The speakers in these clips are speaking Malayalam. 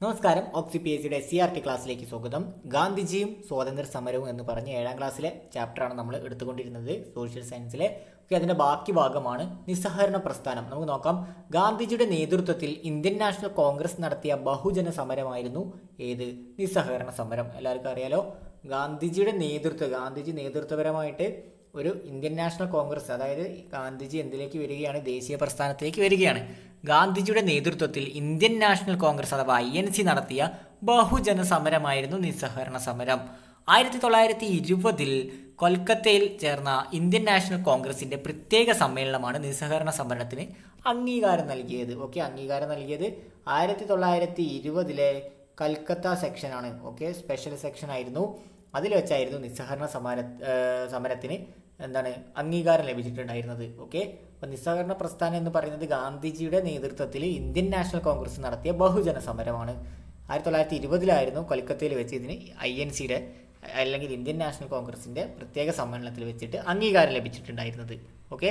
നമസ്കാരം ഓക്സി പി എസ് സിയുടെ എസ് സി ആർ ടി ക്ലാസ്സിലേക്ക് സ്വാഗതം ഗാന്ധിജിയും സ്വാതന്ത്ര്യ സമരവും എന്ന് പറഞ്ഞ ഏഴാം ക്ലാസ്സിലെ ചാപ്റ്ററാണ് നമ്മൾ എടുത്തുകൊണ്ടിരുന്നത് സോഷ്യൽ സയൻസിലെ ഓക്കെ അതിന്റെ ബാക്കി ഭാഗമാണ് നിസ്സഹകരണ പ്രസ്ഥാനം നമുക്ക് നോക്കാം ഗാന്ധിജിയുടെ നേതൃത്വത്തിൽ ഇന്ത്യൻ നാഷണൽ കോൺഗ്രസ് നടത്തിയ ബഹുജന സമരമായിരുന്നു ഏത് നിസ്സഹകരണ സമരം എല്ലാവർക്കും അറിയാലോ ഗാന്ധിജിയുടെ നേതൃത്വം ഗാന്ധിജി നേതൃത്വപരമായിട്ട് ഒരു ഇന്ത്യൻ നാഷണൽ കോൺഗ്രസ് അതായത് ഗാന്ധിജി എന്തിലേക്ക് വരികയാണ് ദേശീയ പ്രസ്ഥാനത്തിലേക്ക് വരികയാണ് ഗാന്ധിജിയുടെ നേതൃത്വത്തിൽ ഇന്ത്യൻ നാഷണൽ കോൺഗ്രസ് അഥവാ ഐ എൻ സി നടത്തിയ ബഹുജന സമരമായിരുന്നു നിസ്സഹകരണ സമരം ആയിരത്തി തൊള്ളായിരത്തി ഇരുപതിൽ കൊൽക്കത്തയിൽ ചേർന്ന ഇന്ത്യൻ നാഷണൽ കോൺഗ്രസിന്റെ പ്രത്യേക സമ്മേളനമാണ് നിസ്സഹകരണ സമരത്തിന് അംഗീകാരം നൽകിയത് ഓക്കെ അംഗീകാരം നൽകിയത് ആയിരത്തി തൊള്ളായിരത്തി ഇരുപതിലെ കൽക്കത്ത സെക്ഷനാണ് ഓക്കെ സ്പെഷ്യൽ സെക്ഷൻ ആയിരുന്നു അതിൽ വെച്ചായിരുന്നു നിസ്സഹകരണ സമര ഏഹ് സമരത്തിന് എന്താണ് അംഗീകാരം ലഭിച്ചിട്ടുണ്ടായിരുന്നത് ഓക്കെ അപ്പോൾ നിസ്സഹകരണ പ്രസ്ഥാനം എന്ന് പറയുന്നത് ഗാന്ധിജിയുടെ നേതൃത്വത്തിൽ ഇന്ത്യൻ നാഷണൽ കോൺഗ്രസ് നടത്തിയ ബഹുജന സമരമാണ് ആയിരത്തി തൊള്ളായിരത്തി ഇരുപതിലായിരുന്നു കൊൽക്കത്തയിൽ വെച്ച് ഇതിന് ഐ എൻ സിയുടെ അല്ലെങ്കിൽ ഇന്ത്യൻ നാഷണൽ കോൺഗ്രസിന്റെ പ്രത്യേക സമ്മേളനത്തിൽ വെച്ചിട്ട് അംഗീകാരം ലഭിച്ചിട്ടുണ്ടായിരുന്നത് ഓക്കെ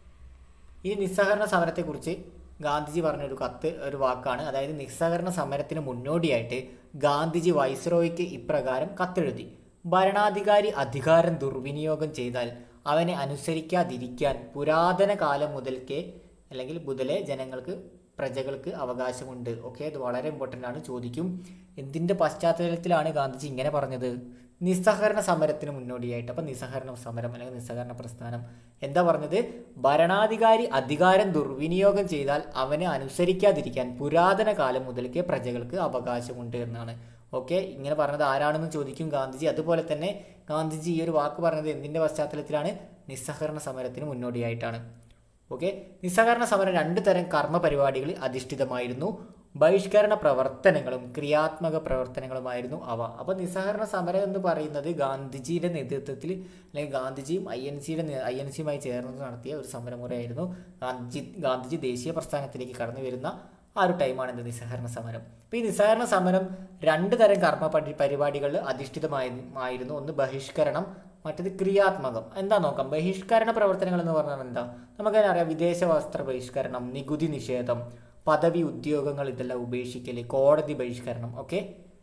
ഈ നിസ്സഹകരണ സമരത്തെക്കുറിച്ച് ഗാന്ധിജി പറഞ്ഞ ഒരു കത്ത് ഒരു വാക്കാണ് അതായത് നിസ്സഹകരണ സമരത്തിന് മുന്നോടിയായിട്ട് ഗാന്ധിജി വൈസ്രോയ്ക്ക് ഇപ്രകാരം കത്തെഴുതി ഭരണാധികാരി അധികാരം ദുർവിനിയോഗം ചെയ്താൽ അവനെ അനുസരിക്കാതിരിക്കാൻ പുരാതന കാലം മുതൽക്കേ അല്ലെങ്കിൽ മുതലേ ജനങ്ങൾക്ക് പ്രജകൾക്ക് അവകാശമുണ്ട് ഓക്കെ അത് വളരെ ഇമ്പോർട്ടൻ്റ് ആണ് ചോദിക്കും എന്തിൻ്റെ പശ്ചാത്തലത്തിലാണ് ഗാന്ധിജി ഇങ്ങനെ പറഞ്ഞത് നിസ്സഹകരണ സമരത്തിന് മുന്നോടിയായിട്ട് അപ്പം നിസ്സഹകരണ സമരം അല്ലെങ്കിൽ നിസ്സഹകരണ പ്രസ്ഥാനം എന്താ പറഞ്ഞത് ഭരണാധികാരി അധികാരം ദുർവിനിയോഗം ചെയ്താൽ അവനെ അനുസരിക്കാതിരിക്കാൻ പുരാതന കാലം മുതൽക്കേ പ്രജകൾക്ക് അവകാശമുണ്ട് എന്നാണ് ഓക്കെ ഇങ്ങനെ പറഞ്ഞത് ആരാണെന്ന് ചോദിക്കും ഗാന്ധിജി അതുപോലെ തന്നെ ഗാന്ധിജി ഈ ഒരു വാക്ക് പറഞ്ഞത് എന്തിൻ്റെ പശ്ചാത്തലത്തിലാണ് നിസ്സഹകരണ സമരത്തിന് മുന്നോടിയായിട്ടാണ് ഓക്കെ നിസ്സഹകരണ സമരം രണ്ട് തരം കർമ്മ പരിപാടികളിൽ അധിഷ്ഠിതമായിരുന്നു ബഹിഷ്കരണ പ്രവർത്തനങ്ങളും ക്രിയാത്മക പ്രവർത്തനങ്ങളുമായിരുന്നു അവ അപ്പോൾ നിസ്സഹകരണ സമരം എന്ന് പറയുന്നത് ഗാന്ധിജിയുടെ നേതൃത്വത്തിൽ അല്ലെങ്കിൽ ഗാന്ധിജിയും ഐ എൻ സിയുടെ ഐ എൻ സിയുമായി ചേർന്ന് നടത്തിയ ഒരു സമരമുറയായിരുന്നു ഗാന്ധിജി ഗാന്ധിജി ദേശീയ പ്രസ്ഥാനത്തിലേക്ക് കടന്നു വരുന്ന ആ ഒരു ടൈമാണ് എന്ത് നിസ്സഹകരണ സമരം അപ്പോൾ ഈ നിസ്സഹകരണ സമരം രണ്ട് തരം കർമ്മ പരി പരിപാടികളിൽ അധിഷ്ഠിതമായിരുന്നു ഒന്ന് ബഹിഷ്കരണം മറ്റത് ക്രിയാത്മകം എന്താ നോക്കാം ബഹിഷ്കരണ പ്രവർത്തനങ്ങൾ എന്ന് പറഞ്ഞാൽ എന്താ നമുക്കതിനെ അറിയാം വിദേശ വസ്ത്ര ബഹിഷ്കരണം നികുതി നിഷേധം പദവി ഉദ്യോഗങ്ങൾ ഇതെല്ലാം ഉപേക്ഷിക്കൽ കോടതി ബഹിഷ്കരണം ഓക്കെ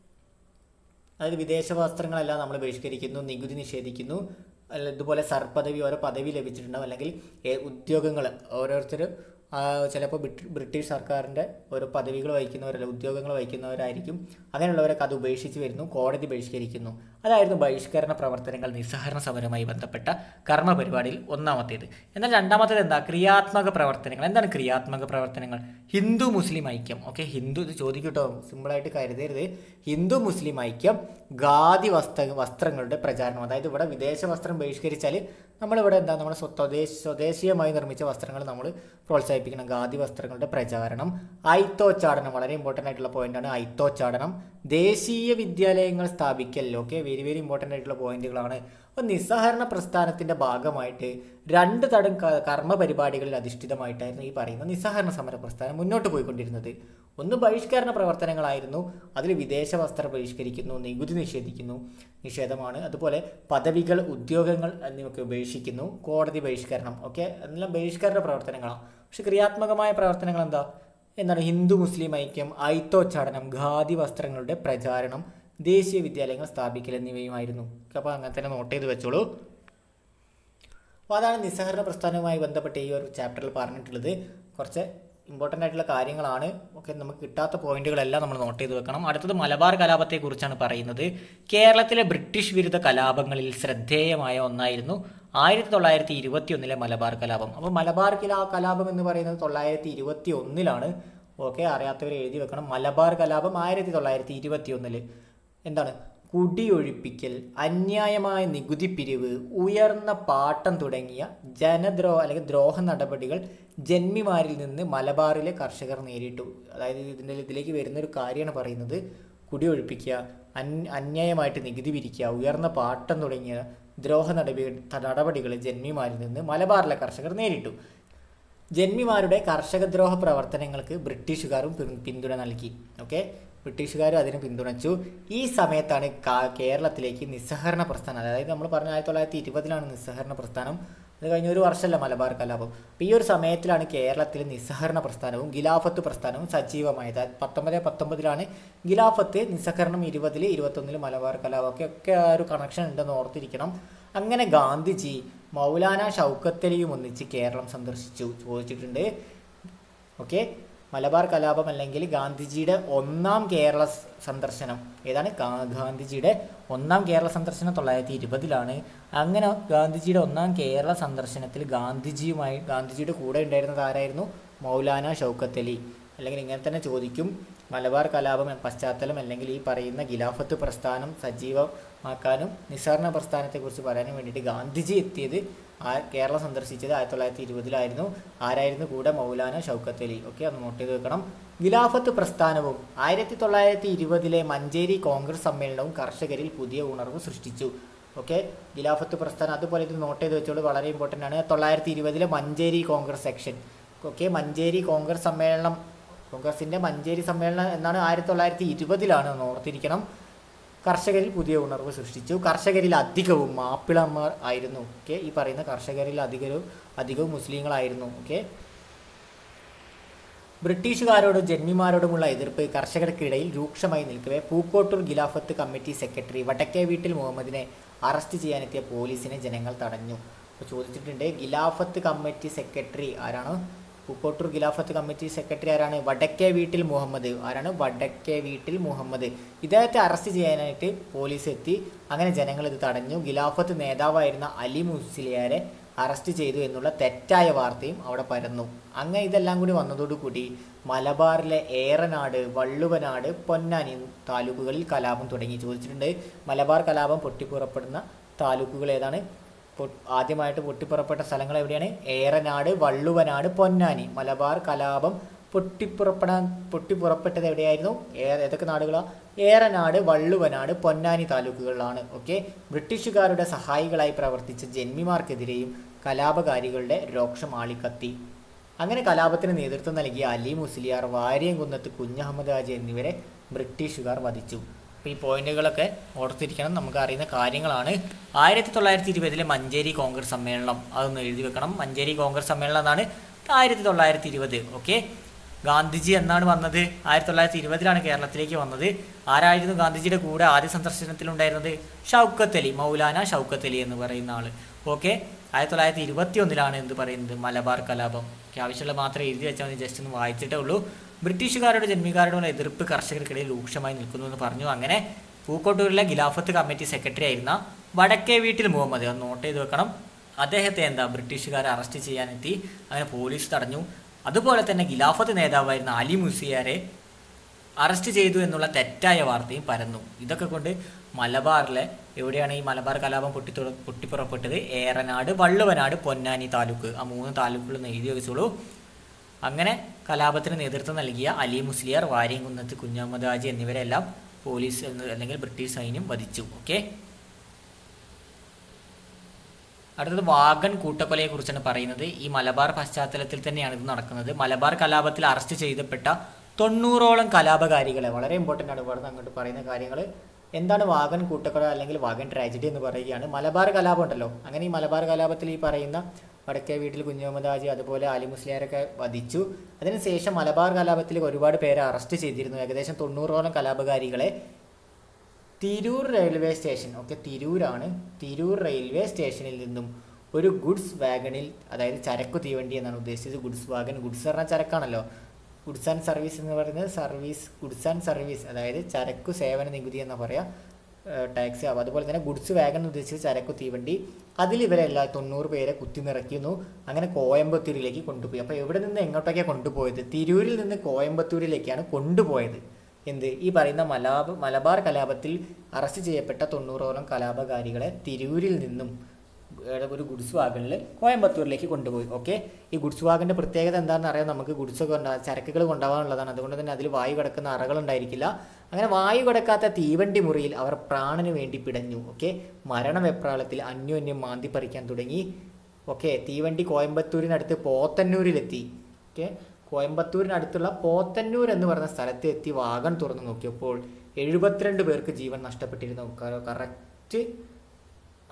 അതായത് വിദേശ വസ്ത്രങ്ങളെല്ലാം നമ്മൾ ബഹിഷ്കരിക്കുന്നു നികുതി നിഷേധിക്കുന്നു അല്ല ഇതുപോലെ സർപ്പദവി ഓരോ പദവി ലഭിച്ചിട്ടുണ്ടാവും അല്ലെങ്കിൽ ഉദ്യോഗങ്ങൾ ഓരോരുത്തരും ചിലപ്പോൾ ബ്രിട്ടീഷ് സർക്കാരിൻ്റെ ഓരോ പദവികൾ വഹിക്കുന്നവരല്ല ഉദ്യോഗങ്ങൾ വഹിക്കുന്നവരായിരിക്കും അങ്ങനെയുള്ളവരൊക്കെ അത് ഉപേക്ഷിച്ച് വരുന്നു കോടതി ബഹിഷ്കരിക്കുന്നു അതായിരുന്നു ബഹിഷ്കരണ പ്രവർത്തനങ്ങൾ നിസ്സഹകരണ സമരവുമായി ബന്ധപ്പെട്ട കർമ്മ പരിപാടിയിൽ ഒന്നാമത്തേത് എന്നാൽ രണ്ടാമത്തേത് എന്താ ക്രിയാത്മക പ്രവർത്തനങ്ങൾ എന്താണ് ക്രിയാത്മക പ്രവർത്തനങ്ങൾ ഹിന്ദു മുസ്ലിം ഐക്യം ഓക്കെ ഹിന്ദു ഇത് ചോദിക്കട്ടോ സിമ്പിളായിട്ട് കരുതരുത് ഹിന്ദു മുസ്ലിം ഐക്യം ഖാദി വസ്ത്ര വസ്ത്രങ്ങളുടെ പ്രചാരണം അതായത് ഇവിടെ വിദേശ വസ്ത്രം ബഹിഷ്കരിച്ചാൽ നമ്മളിവിടെ എന്താ നമ്മുടെ സ്വദേശ സ്വദേശീയമായി നിർമ്മിച്ച വസ്ത്രങ്ങൾ നമ്മൾ പ്രോത്സാഹിപ്പിക്കണം ഖാദി വസ്ത്രങ്ങളുടെ പ്രചാരണം ഐത്തോച്ചാടനം വളരെ ഇമ്പോർട്ടൻ്റ് ആയിട്ടുള്ള പോയിന്റാണ് ഐത്തോച്ചാടനം ദേശീയ വിദ്യാലയങ്ങൾ സ്ഥാപിക്കൽ ഓക്കെ വെരി വെരി ഇമ്പോർട്ടൻ്റ് ആയിട്ടുള്ള പോയിന്റുകളാണ് അപ്പോൾ നിസ്സഹകരണ പ്രസ്ഥാനത്തിൻ്റെ ഭാഗമായിട്ട് രണ്ട് തരം കർമ്മ പരിപാടികളിൽ അധിഷ്ഠിതമായിട്ടായിരുന്നു ഈ പറയുന്ന നിസ്സഹകരണ സമര പ്രസ്ഥാനം മുന്നോട്ട് പോയിക്കൊണ്ടിരുന്നത് ഒന്ന് ബഹിഷ്കരണ പ്രവർത്തനങ്ങളായിരുന്നു അതിൽ വിദേശ വസ്ത്രം ബഹിഷ്കരിക്കുന്നു നികുതി നിഷേധിക്കുന്നു നിഷേധമാണ് അതുപോലെ പദവികൾ ഉദ്യോഗങ്ങൾ എന്നിവയൊക്കെ ഉപേക്ഷിക്കുന്നു കോടതി ബഹിഷ്കരണം ഒക്കെ എല്ലാം ബഹിഷ്കരണ പ്രവർത്തനങ്ങളാണ് പക്ഷെ ക്രിയാത്മകമായ പ്രവർത്തനങ്ങൾ എന്താ എന്താണ് ഹിന്ദു മുസ്ലിം ഐക്യം ഐത്തോച്ചാടനം ഖാദി വസ്ത്രങ്ങളുടെ പ്രചാരണം ദേശീയ വിദ്യാലയങ്ങൾ സ്ഥാപിക്കൽ എന്നിവയുമായിരുന്നു അപ്പോൾ അങ്ങനെ തന്നെ നോട്ട് ചെയ്ത് വെച്ചോളൂ അപ്പോൾ അതാണ് നിസ്സഹകരണ പ്രസ്ഥാനവുമായി ബന്ധപ്പെട്ട് ഈ ഒരു ചാപ്റ്ററിൽ പറഞ്ഞിട്ടുള്ളത് കുറച്ച് ഇമ്പോർട്ടൻ്റ് ആയിട്ടുള്ള കാര്യങ്ങളാണ് ഒക്കെ നമുക്ക് കിട്ടാത്ത പോയിന്റുകളെല്ലാം നമ്മൾ നോട്ട് ചെയ്ത് വെക്കണം അടുത്തത് മലബാർ കലാപത്തെക്കുറിച്ചാണ് പറയുന്നത് കേരളത്തിലെ ബ്രിട്ടീഷ് വിരുദ്ധ കലാപങ്ങളിൽ ശ്രദ്ധേയമായ ഒന്നായിരുന്നു ആയിരത്തി തൊള്ളായിരത്തി ഇരുപത്തി ഒന്നിലെ മലബാർ കലാപം അപ്പോൾ മലബാർ കലാ കലാപം എന്ന് പറയുന്നത് തൊള്ളായിരത്തി ഇരുപത്തി ഒന്നിലാണ് ഓക്കെ അറിയാത്തവർ എഴുതി വെക്കണം മലബാർ കലാപം ആയിരത്തി തൊള്ളായിരത്തി ഇരുപത്തി ഒന്നില് എന്താണ് കുടിയൊഴിപ്പിക്കൽ അന്യായമായ നികുതി പിരിവ് ഉയർന്ന പാട്ടം തുടങ്ങിയ ജനദ്രോഹ അല്ലെങ്കിൽ ദ്രോഹ നടപടികൾ ജന്മിമാരിൽ നിന്ന് മലബാറിലെ കർഷകർ നേരിട്ടു അതായത് ഇതിൻ്റെ ഇതിലേക്ക് വരുന്ന ഒരു കാര്യമാണ് പറയുന്നത് കുടിയൊഴിപ്പിക്കുക അൻ അന്യായമായിട്ട് നികുതി പിരിക്കുക ഉയർന്ന പാട്ടം തുടങ്ങിയ ദ്രോഹ നടപടി നടപടികൾ ജന്മിമാരിൽ നിന്ന് മലബാറിലെ കർഷകർ നേരിട്ടു ജന്മിമാരുടെ കർഷകദ്രോഹ പ്രവർത്തനങ്ങൾക്ക് ബ്രിട്ടീഷുകാരും പിന്തുണ നൽകി ഓക്കെ ബ്രിട്ടീഷുകാരും അതിന് പിന്തുണച്ചു ഈ സമയത്താണ് കേരളത്തിലേക്ക് നിസ്സഹകരണ പ്രസ്ഥാനം അതായത് നമ്മൾ പറഞ്ഞ ആയിരത്തി തൊള്ളായിരത്തി ഇരുപതിലാണ് നിസ്സഹകരണ പ്രസ്ഥാനം അത് കഴിഞ്ഞ ഒരു വർഷമല്ല മലബാർ കലാപം അപ്പോൾ ഈ ഒരു സമയത്തിലാണ് കേരളത്തിൽ നിസ്സഹകരണ പ്രസ്ഥാനവും ഗിലാഫത്ത് പ്രസ്ഥാനവും സജീവമായത് പത്തൊമ്പത് പത്തൊമ്പതിലാണ് ഗിലാഫത്ത് നിസ്സഹകരണം ഇരുപതിൽ ഇരുപത്തൊന്നിൽ മലബാർ കലാപം ഒക്കെ ഒക്കെ ആ ഒരു കണക്ഷൻ ഉണ്ടെന്ന് ഓർത്തിരിക്കണം അങ്ങനെ ഗാന്ധിജി മൗലാന ഷൗക്കത്തലിയും ഒന്നിച്ച് കേരളം സന്ദർശിച്ചു ചോദിച്ചിട്ടുണ്ട് ഓക്കെ മലബാർ കലാപം അല്ലെങ്കിൽ ഗാന്ധിജിയുടെ ഒന്നാം കേരള സ് സന്ദർശനം ഏതാണ് ഗാ- ഗാന്ധിജിയുടെ ഒന്നാം കേരള സന്ദർശനം തൊള്ളായിരത്തി ഇരുപതിലാണ് അങ്ങനെ ഗാന്ധിജിയുടെ ഒന്നാം കേരള സന്ദർശനത്തിൽ ഗാന്ധിജിയുമായി ഗാന്ധിജിയുടെ കൂടെ ഉണ്ടായിരുന്നത് ആരായിരുന്നു മൗലാന ഷൗക്കത്ത് അലി അല്ലെങ്കിൽ ഇങ്ങനെ തന്നെ ചോദിക്കും മലബാർ കലാപം പശ്ചാത്തലം അല്ലെങ്കിൽ ഈ പറയുന്ന ഗിലാഫത്ത് പ്രസ്ഥാനം സജീവമാക്കാനും നിസ്സാരണ പ്രസ്ഥാനത്തെക്കുറിച്ച് പറയാനും വേണ്ടിയിട്ട് ഗാന്ധിജി എത്തിയത് ആ കേരളം സന്ദർശിച്ചത് ആയിരത്തി തൊള്ളായിരത്തി ഇരുപതിലായിരുന്നു ആരായിരുന്നു കൂടെ മൗലാന ഷൗക്കത്ത് അലി ഓക്കെ അത് നോട്ട് ചെയ്ത് വെക്കണം ഗിലാഫത്ത് പ്രസ്ഥാനവും ആയിരത്തി തൊള്ളായിരത്തി ഇരുപതിലെ മഞ്ചേരി കോൺഗ്രസ് സമ്മേളനവും കർഷകരിൽ പുതിയ ഉണർവ് സൃഷ്ടിച്ചു ഓക്കെ ഗിലാഫത്ത് പ്രസ്ഥാനം അതുപോലെ ഇത് നോട്ട് ചെയ്ത് വെച്ചോളൂ വളരെ ഇമ്പോർട്ടൻ്റ് ആണ് തൊള്ളായിരത്തി ഇരുപതിലെ മഞ്ചേരി കോൺഗ്രസ് സെക്ഷൻ ഓക്കെ മഞ്ചേരി കോൺഗ്രസ് സമ്മേളനം കോൺഗ്രസിൻ്റെ മഞ്ചേരി സമ്മേളനം എന്നാണ് ആയിരത്തി തൊള്ളായിരത്തി ഇരുപതിലാണ് എന്ന് ഓർത്തിരിക്കണം കർഷകരിൽ പുതിയ ഉണർവ് സൃഷ്ടിച്ചു കർഷകരിൽ അധികവും മാപ്പിളമാർ ആയിരുന്നു ഓക്കെ ഈ പറയുന്ന കർഷകരിൽ അധികവും അധികവും മുസ്ലിങ്ങളായിരുന്നു ഓക്കെ ബ്രിട്ടീഷുകാരോടും ജന്മിമാരോടുമുള്ള എതിർപ്പ് കർഷകർക്കിടയിൽ രൂക്ഷമായി നിൽക്കവേ പൂക്കോട്ടൂർ ഗിലാഫത്ത് കമ്മിറ്റി സെക്രട്ടറി വടക്കേ വീട്ടിൽ മുഹമ്മദിനെ അറസ്റ്റ് ചെയ്യാനെത്തിയ പോലീസിനെ ജനങ്ങൾ തടഞ്ഞു അപ്പോൾ ചോദിച്ചിട്ടുണ്ട് ഗിലാഫത്ത് കമ്മിറ്റി സെക്രട്ടറി ആരാണ് പൂക്കോട്ടൂർ ഗിലാഫത്ത് കമ്മിറ്റി സെക്രട്ടറി ആരാണ് വടക്കേ വീട്ടിൽ മുഹമ്മദ് ആരാണ് വടക്കേ വീട്ടിൽ മുഹമ്മദ് ഇദ്ദേഹത്തെ അറസ്റ്റ് ചെയ്യാനായിട്ട് പോലീസ് എത്തി അങ്ങനെ ജനങ്ങൾ ഇത് തടഞ്ഞു ഗിലാഫത്ത് നേതാവായിരുന്ന അലി മുസ്ലിയാരെ അറസ്റ്റ് ചെയ്തു എന്നുള്ള തെറ്റായ വാർത്തയും അവിടെ പരന്നു അങ്ങനെ ഇതെല്ലാം കൂടി വന്നതോടുകൂടി മലബാറിലെ ഏറനാട് വള്ളുവനാട് പൊന്നാനി താലൂക്കുകളിൽ കലാപം തുടങ്ങി ചോദിച്ചിട്ടുണ്ട് മലബാർ കലാപം പൊട്ടിപ്പുറപ്പെടുന്ന താലൂക്കുകൾ ഏതാണ് പൊ- ആദ്യമായിട്ട് പൊട്ടിപ്പുറപ്പെട്ട സ്ഥലങ്ങൾ എവിടെയാണ് ഏറനാട് വള്ളുവനാട് പൊന്നാനി മലബാർ കലാപം പൊട്ടിപ്പുറപ്പെടാൻ പൊട്ടിപ്പുറപ്പെട്ടത് എവിടെയായിരുന്നു ഏ- ഏതൊക്കെ നാടുകളാണ് ഏറനാട് വള്ളുവനാട് പൊന്നാനി താലൂക്കുകളിലാണ് ഓക്കെ ബ്രിട്ടീഷുകാരുടെ സഹായികളായി പ്രവർത്തിച്ച ജന്മിമാർക്കെതിരെയും കലാപകാരികളുടെ രോക്ഷം ആളിക്കത്തി അങ്ങനെ കലാപത്തിന് നേതൃത്വം നൽകിയ അലി മുസ്ലിയാർ വാര്യംകുന്നത്ത് കുഞ്ഞഹമ്മദ് ഹാജി എന്നിവരെ ബ്രിട്ടീഷുകാർ വധിച്ചു അപ്പോൾ ഈ പോയിന്റുകളൊക്കെ ഓർത്തിരിക്കണം നമുക്ക് അറിയുന്ന കാര്യങ്ങളാണ് ആയിരത്തി തൊള്ളായിരത്തി ഇരുപതിലെ മഞ്ചേരി കോൺഗ്രസ് സമ്മേളനം അതൊന്ന് എഴുതി വെക്കണം മഞ്ചേരി കോൺഗ്രസ് സമ്മേളനം എന്നാണ് ആയിരത്തി തൊള്ളായിരത്തി ഇരുപത് ഓക്കെ ഗാന്ധിജി എന്നാണ് വന്നത് ആയിരത്തി തൊള്ളായിരത്തി ഇരുപതിലാണ് കേരളത്തിലേക്ക് വന്നത് ആരായിരുന്നു ഗാന്ധിജിയുടെ കൂടെ ആദ്യ സന്ദർശനത്തിലുണ്ടായിരുന്നത് ഷൗക്കത്ത് അലി മൗലാന ഷൗക്കത്ത് അലി എന്ന് പറയുന്ന ആൾ ഓക്കെ ആയിരത്തി തൊള്ളായിരത്തി ഇരുപത്തി ഒന്നിലാണ് എന്ത് പറയുന്നത് മലബാർ കലാപം ഒക്കെ ആവശ്യമുള്ള മാത്രമേ എഴുതി വെച്ചാൽ മതി ജസ്റ്റ് ഒന്ന് വായിച്ചിട്ടേ ഉള്ളൂ ബ്രിട്ടീഷുകാരുടെ ജന്മിക്കാരുടെ എതിർപ്പ് കർഷകർക്കിടയിൽ രൂക്ഷമായി നിൽക്കുന്നു എന്ന് പറഞ്ഞു അങ്ങനെ പൂക്കോട്ടൂരിലെ ഗിലാഫത്ത് കമ്മിറ്റി സെക്രട്ടറി ആയിരുന്ന വടക്കേ വീട്ടിൽ മുഹമ്മദ് അത് നോട്ട് ചെയ്ത് വെക്കണം അദ്ദേഹത്തെ എന്താ ബ്രിട്ടീഷുകാരെ അറസ്റ്റ് ചെയ്യാനെത്തി അങ്ങനെ പോലീസ് തടഞ്ഞു അതുപോലെ തന്നെ ഗിലാഫത്ത് നേതാവായിരുന്ന അലി മുസിയാരെ അറസ്റ്റ് ചെയ്തു എന്നുള്ള തെറ്റായ വാർത്തയും പരന്നു ഇതൊക്കെ കൊണ്ട് മലബാറിലെ എവിടെയാണ് ഈ മലബാർ കലാപം പൊട്ടി പൊട്ടിപ്പുറപ്പെട്ടത് ഏറനാട് വള്ളുവനാട് പൊന്നാനി താലൂക്ക് ആ മൂന്ന് താലൂക്കുകൾ ഒന്ന് എഴുതി വെച്ചോളൂ അങ്ങനെ കലാപത്തിന് നേതൃത്വം നൽകിയ അലി മുസ്ലിയാർ വാര്യംകുന്നത്ത് കുഞ്ഞഹമ്മദ് ഹാജി എന്നിവരെല്ലാം പോലീസ് എന്ന് അല്ലെങ്കിൽ ബ്രിട്ടീഷ് സൈന്യം വധിച്ചു ഓക്കെ അടുത്തത് വാഗൺ കൂട്ടക്കൊലയെ കുറിച്ചാണ് പറയുന്നത് ഈ മലബാർ പശ്ചാത്തലത്തിൽ തന്നെയാണ് ഇത് നടക്കുന്നത് മലബാർ കലാപത്തിൽ അറസ്റ്റ് ചെയ്യപ്പെട്ട തൊണ്ണൂറോളം കലാപകാരികളെ വളരെ ഇമ്പോർട്ടൻ്റ് ആണ് ഇവിടെ അങ്ങോട്ട് പറയുന്ന കാര്യങ്ങൾ എന്താണ് വാഗൺ കൂട്ടക്കൊല അല്ലെങ്കിൽ വാഗൺ ട്രാജഡി എന്ന് പറയുകയാണ് മലബാർ കലാപം ഉണ്ടല്ലോ അങ്ങനെ ഈ മലബാർ കലാപത്തിൽ ഈ പറയുന്ന വടക്കേ വീട്ടിൽ കുഞ്ഞുമുഹമ്മദ് ഹാജി അതുപോലെ അലി മുസ്ലിയാരൊക്കെ വധിച്ചു അതിനുശേഷം മലബാർ കലാപത്തിൽ ഒരുപാട് പേരെ അറസ്റ്റ് ചെയ്തിരുന്നു ഏകദേശം തൊണ്ണൂറോളം കലാപകാരികളെ തിരൂർ റെയിൽവേ സ്റ്റേഷൻ ഓക്കെ തിരൂരാണ് തിരൂർ റെയിൽവേ സ്റ്റേഷനിൽ നിന്നും ഒരു ഗുഡ്സ് വാഗണിൽ അതായത് ചരക്കു തീവണ്ടി എന്നാണ് ഉദ്ദേശിച്ചത് ഗുഡ്സ് വാഗൺ ഗുഡ്സ് പറഞ്ഞാൽ ചരക്കാണല്ലോ ഗുഡ്സ് ആൻഡ് സർവീസ് എന്ന് പറയുന്നത് സർവീസ് ഗുഡ്സ് ആൻഡ് സർവീസ് അതായത് ചരക്കു സേവന നികുതി എന്ന് പറയാം ടാക്സി ആവും അതുപോലെ തന്നെ ഗുഡ്സ് വാഗൺ എന്ന് ഉദ്ദേശിച്ചത് ചരക്കു തീവണ്ടി അതിൽ ഇവരെല്ലാം തൊണ്ണൂറ് പേരെ കുത്തി നിറയ്ക്കുന്നു അങ്ങനെ കോയമ്പത്തൂരിലേക്ക് കൊണ്ടുപോയി അപ്പോൾ എവിടെ നിന്ന് എങ്ങോട്ടൊക്കെയാണ് കൊണ്ടുപോയത് തിരൂരിൽ നിന്ന് കോയമ്പത്തൂരിലേക്കാണ് കൊണ്ടുപോയത് എന്ത് ഈ പറയുന്ന മലാബ് മലബാർ കലാപത്തിൽ അറസ്റ്റ് ചെയ്യപ്പെട്ട തൊണ്ണൂറോളം കലാപകാരികളെ തിരൂരിൽ നിന്നും ഏടെ ഒരു ഗുഡ്സ് വാഗണിൽ കോയമ്പത്തൂരിലേക്ക് കൊണ്ടുപോയി ഓക്കെ ഈ ഗുഡ്സ് വാഗണിൻ്റെ പ്രത്യേകത എന്താണെന്ന് അറിയാം നമുക്ക് ഗുഡ്സ് കൊണ്ടാ ചരക്കുകൾ കൊണ്ടുപോകാനുള്ളതാണ് അതുകൊണ്ട് തന്നെ അതിൽ വായു കിടക്കുന്ന അറകൾ ഉണ്ടായിരിക്കില്ല അങ്ങനെ വായു കിടക്കാത്ത തീവണ്ടി മുറിയിൽ അവർ പ്രാണന് വേണ്ടി പിടഞ്ഞു ഓക്കെ മരണവെപ്രാളത്തിൽ അന്യോന്യം മാന്തി പറിക്കാൻ തുടങ്ങി ഓക്കെ തീവണ്ടി കോയമ്പത്തൂരിനടുത്ത് പോത്തന്നൂരിലെത്തി ഓക്കെ കോയമ്പത്തൂരിനടുത്തുള്ള പോത്തന്നൂർ എന്ന് പറഞ്ഞ സ്ഥലത്ത് എത്തി വാഗൺ തുറന്നു നോക്കിയപ്പോൾ എഴുപത്തിരണ്ട് പേർക്ക് ജീവൻ നഷ്ടപ്പെട്ടിരുന്നു കറക്റ്റ്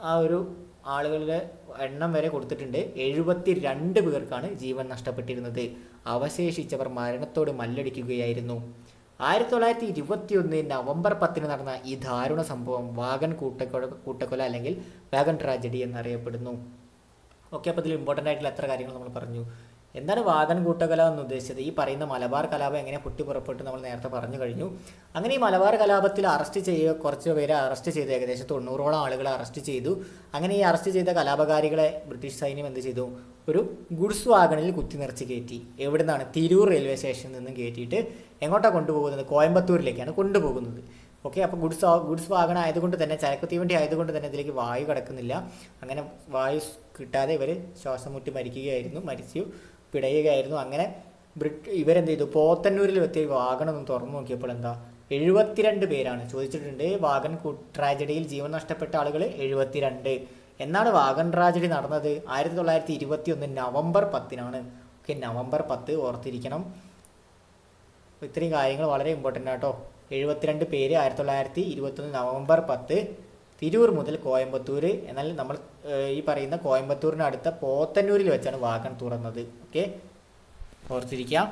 ആ ഒരു ആളുകളുടെ എണ്ണം വരെ കൊടുത്തിട്ടുണ്ട് എഴുപത്തി രണ്ട് പേർക്കാണ് ജീവൻ നഷ്ടപ്പെട്ടിരുന്നത് അവശേഷിച്ചവർ മരണത്തോട് മല്ലടിക്കുകയായിരുന്നു ആയിരത്തി തൊള്ളായിരത്തി ഇരുപത്തി ഒന്ന് നവംബർ പത്തിന് നടന്ന ഈ ദാരുണ സംഭവം വാഗൻ കൂട്ടക്കൊല കൂട്ടക്കൊല അല്ലെങ്കിൽ വാഗൻ ട്രാജഡി എന്നറിയപ്പെടുന്നു ഓക്കെ അപ്പോൾ ഇതിൽ ഇമ്പോർട്ടൻ്റ് ആയിട്ടുള്ള എത്ര കാര്യങ്ങൾ നമ്മൾ പറഞ്ഞു എന്താണ് വാഗൻ കൂട്ടകല എന്ന് ഉദ്ദേശിച്ചത് ഈ പറയുന്ന മലബാർ കലാപം എങ്ങനെ പൊട്ടി പുറപ്പെട്ടു നമ്മൾ നേരത്തെ പറഞ്ഞു കഴിഞ്ഞു അങ്ങനെ ഈ മലബാർ കലാപത്തിൽ അറസ്റ്റ് ചെയ്യുക കുറച്ച് പേരെ അറസ്റ്റ് ചെയ്തു ഏകദേശം തൊണ്ണൂറോളം ആളുകളെ അറസ്റ്റ് ചെയ്തു അങ്ങനെ ഈ അറസ്റ്റ് ചെയ്ത കലാപകാരികളെ ബ്രിട്ടീഷ് സൈന്യം എന്ത് ചെയ്തു ഒരു ഗുഡ്സ് വാഗണിൽ കുത്തി നിറച്ച് കയറ്റി എവിടെ നിന്നാണ് തിരൂർ റെയിൽവേ സ്റ്റേഷനിൽ നിന്നും കയറ്റിയിട്ട് എങ്ങോട്ടാണ് കൊണ്ടുപോകുന്നത് കോയമ്പത്തൂരിലേക്കാണ് കൊണ്ടുപോകുന്നത് ഓക്കെ അപ്പോൾ ഗുഡ്സ് ഗുഡ്സ് വാഗൺ ആയതുകൊണ്ട് തന്നെ ചരക്ക് തീവണ്ടി ആയതുകൊണ്ട് തന്നെ ഇതിലേക്ക് വായു കിടക്കുന്നില്ല അങ്ങനെ വായു സ് കിട്ടാതെ ഇവർ ശ്വാസം മുട്ടി മരിക്കുകയായിരുന്നു മരിച്ചു പിടയുകയായിരുന്നു അങ്ങനെ ബ്രിട്ട് ഇവരെന്ത് ചെയ്തു പോത്തന്നൂരിൽ എത്തിയ വാഗൺ ഒന്ന് തുറന്നു നോക്കിയപ്പോൾ എന്താ എഴുപത്തിരണ്ട് പേരാണ് ചോദിച്ചിട്ടുണ്ട് വാഗൺ കു- ട്രാജഡിയിൽ ജീവൻ നഷ്ടപ്പെട്ട ആളുകൾ എഴുപത്തിരണ്ട് എന്നാണ് വാഗൺ ട്രാജഡി നടന്നത് ആയിരത്തി തൊള്ളായിരത്തി ഇരുപത്തി ഒന്ന് നവംബർ പത്തിനാണ് ഓക്കെ നവംബർ പത്ത് ഓർത്തിരിക്കണം അപ്പോൾ ഇത്രയും കാര്യങ്ങൾ വളരെ ഇമ്പോർട്ടൻ്റ് ആട്ടോ എഴുപത്തിരണ്ട് പേര് ആയിരത്തി തൊള്ളായിരത്തി ഇരുപത്തൊന്ന് നവംബർ പത്ത് തിരൂർ മുതൽ കോയമ്പത്തൂർ എന്നാൽ നമ്മൾ ഏഹ്, ഈ പറയുന്ന കോയമ്പത്തൂരിന് അടുത്ത പോത്തന്നൂരിൽ വെച്ചാണ് വാഗൺ തുറന്നത് ഓക്കെ ഓർത്തിരിക്കാം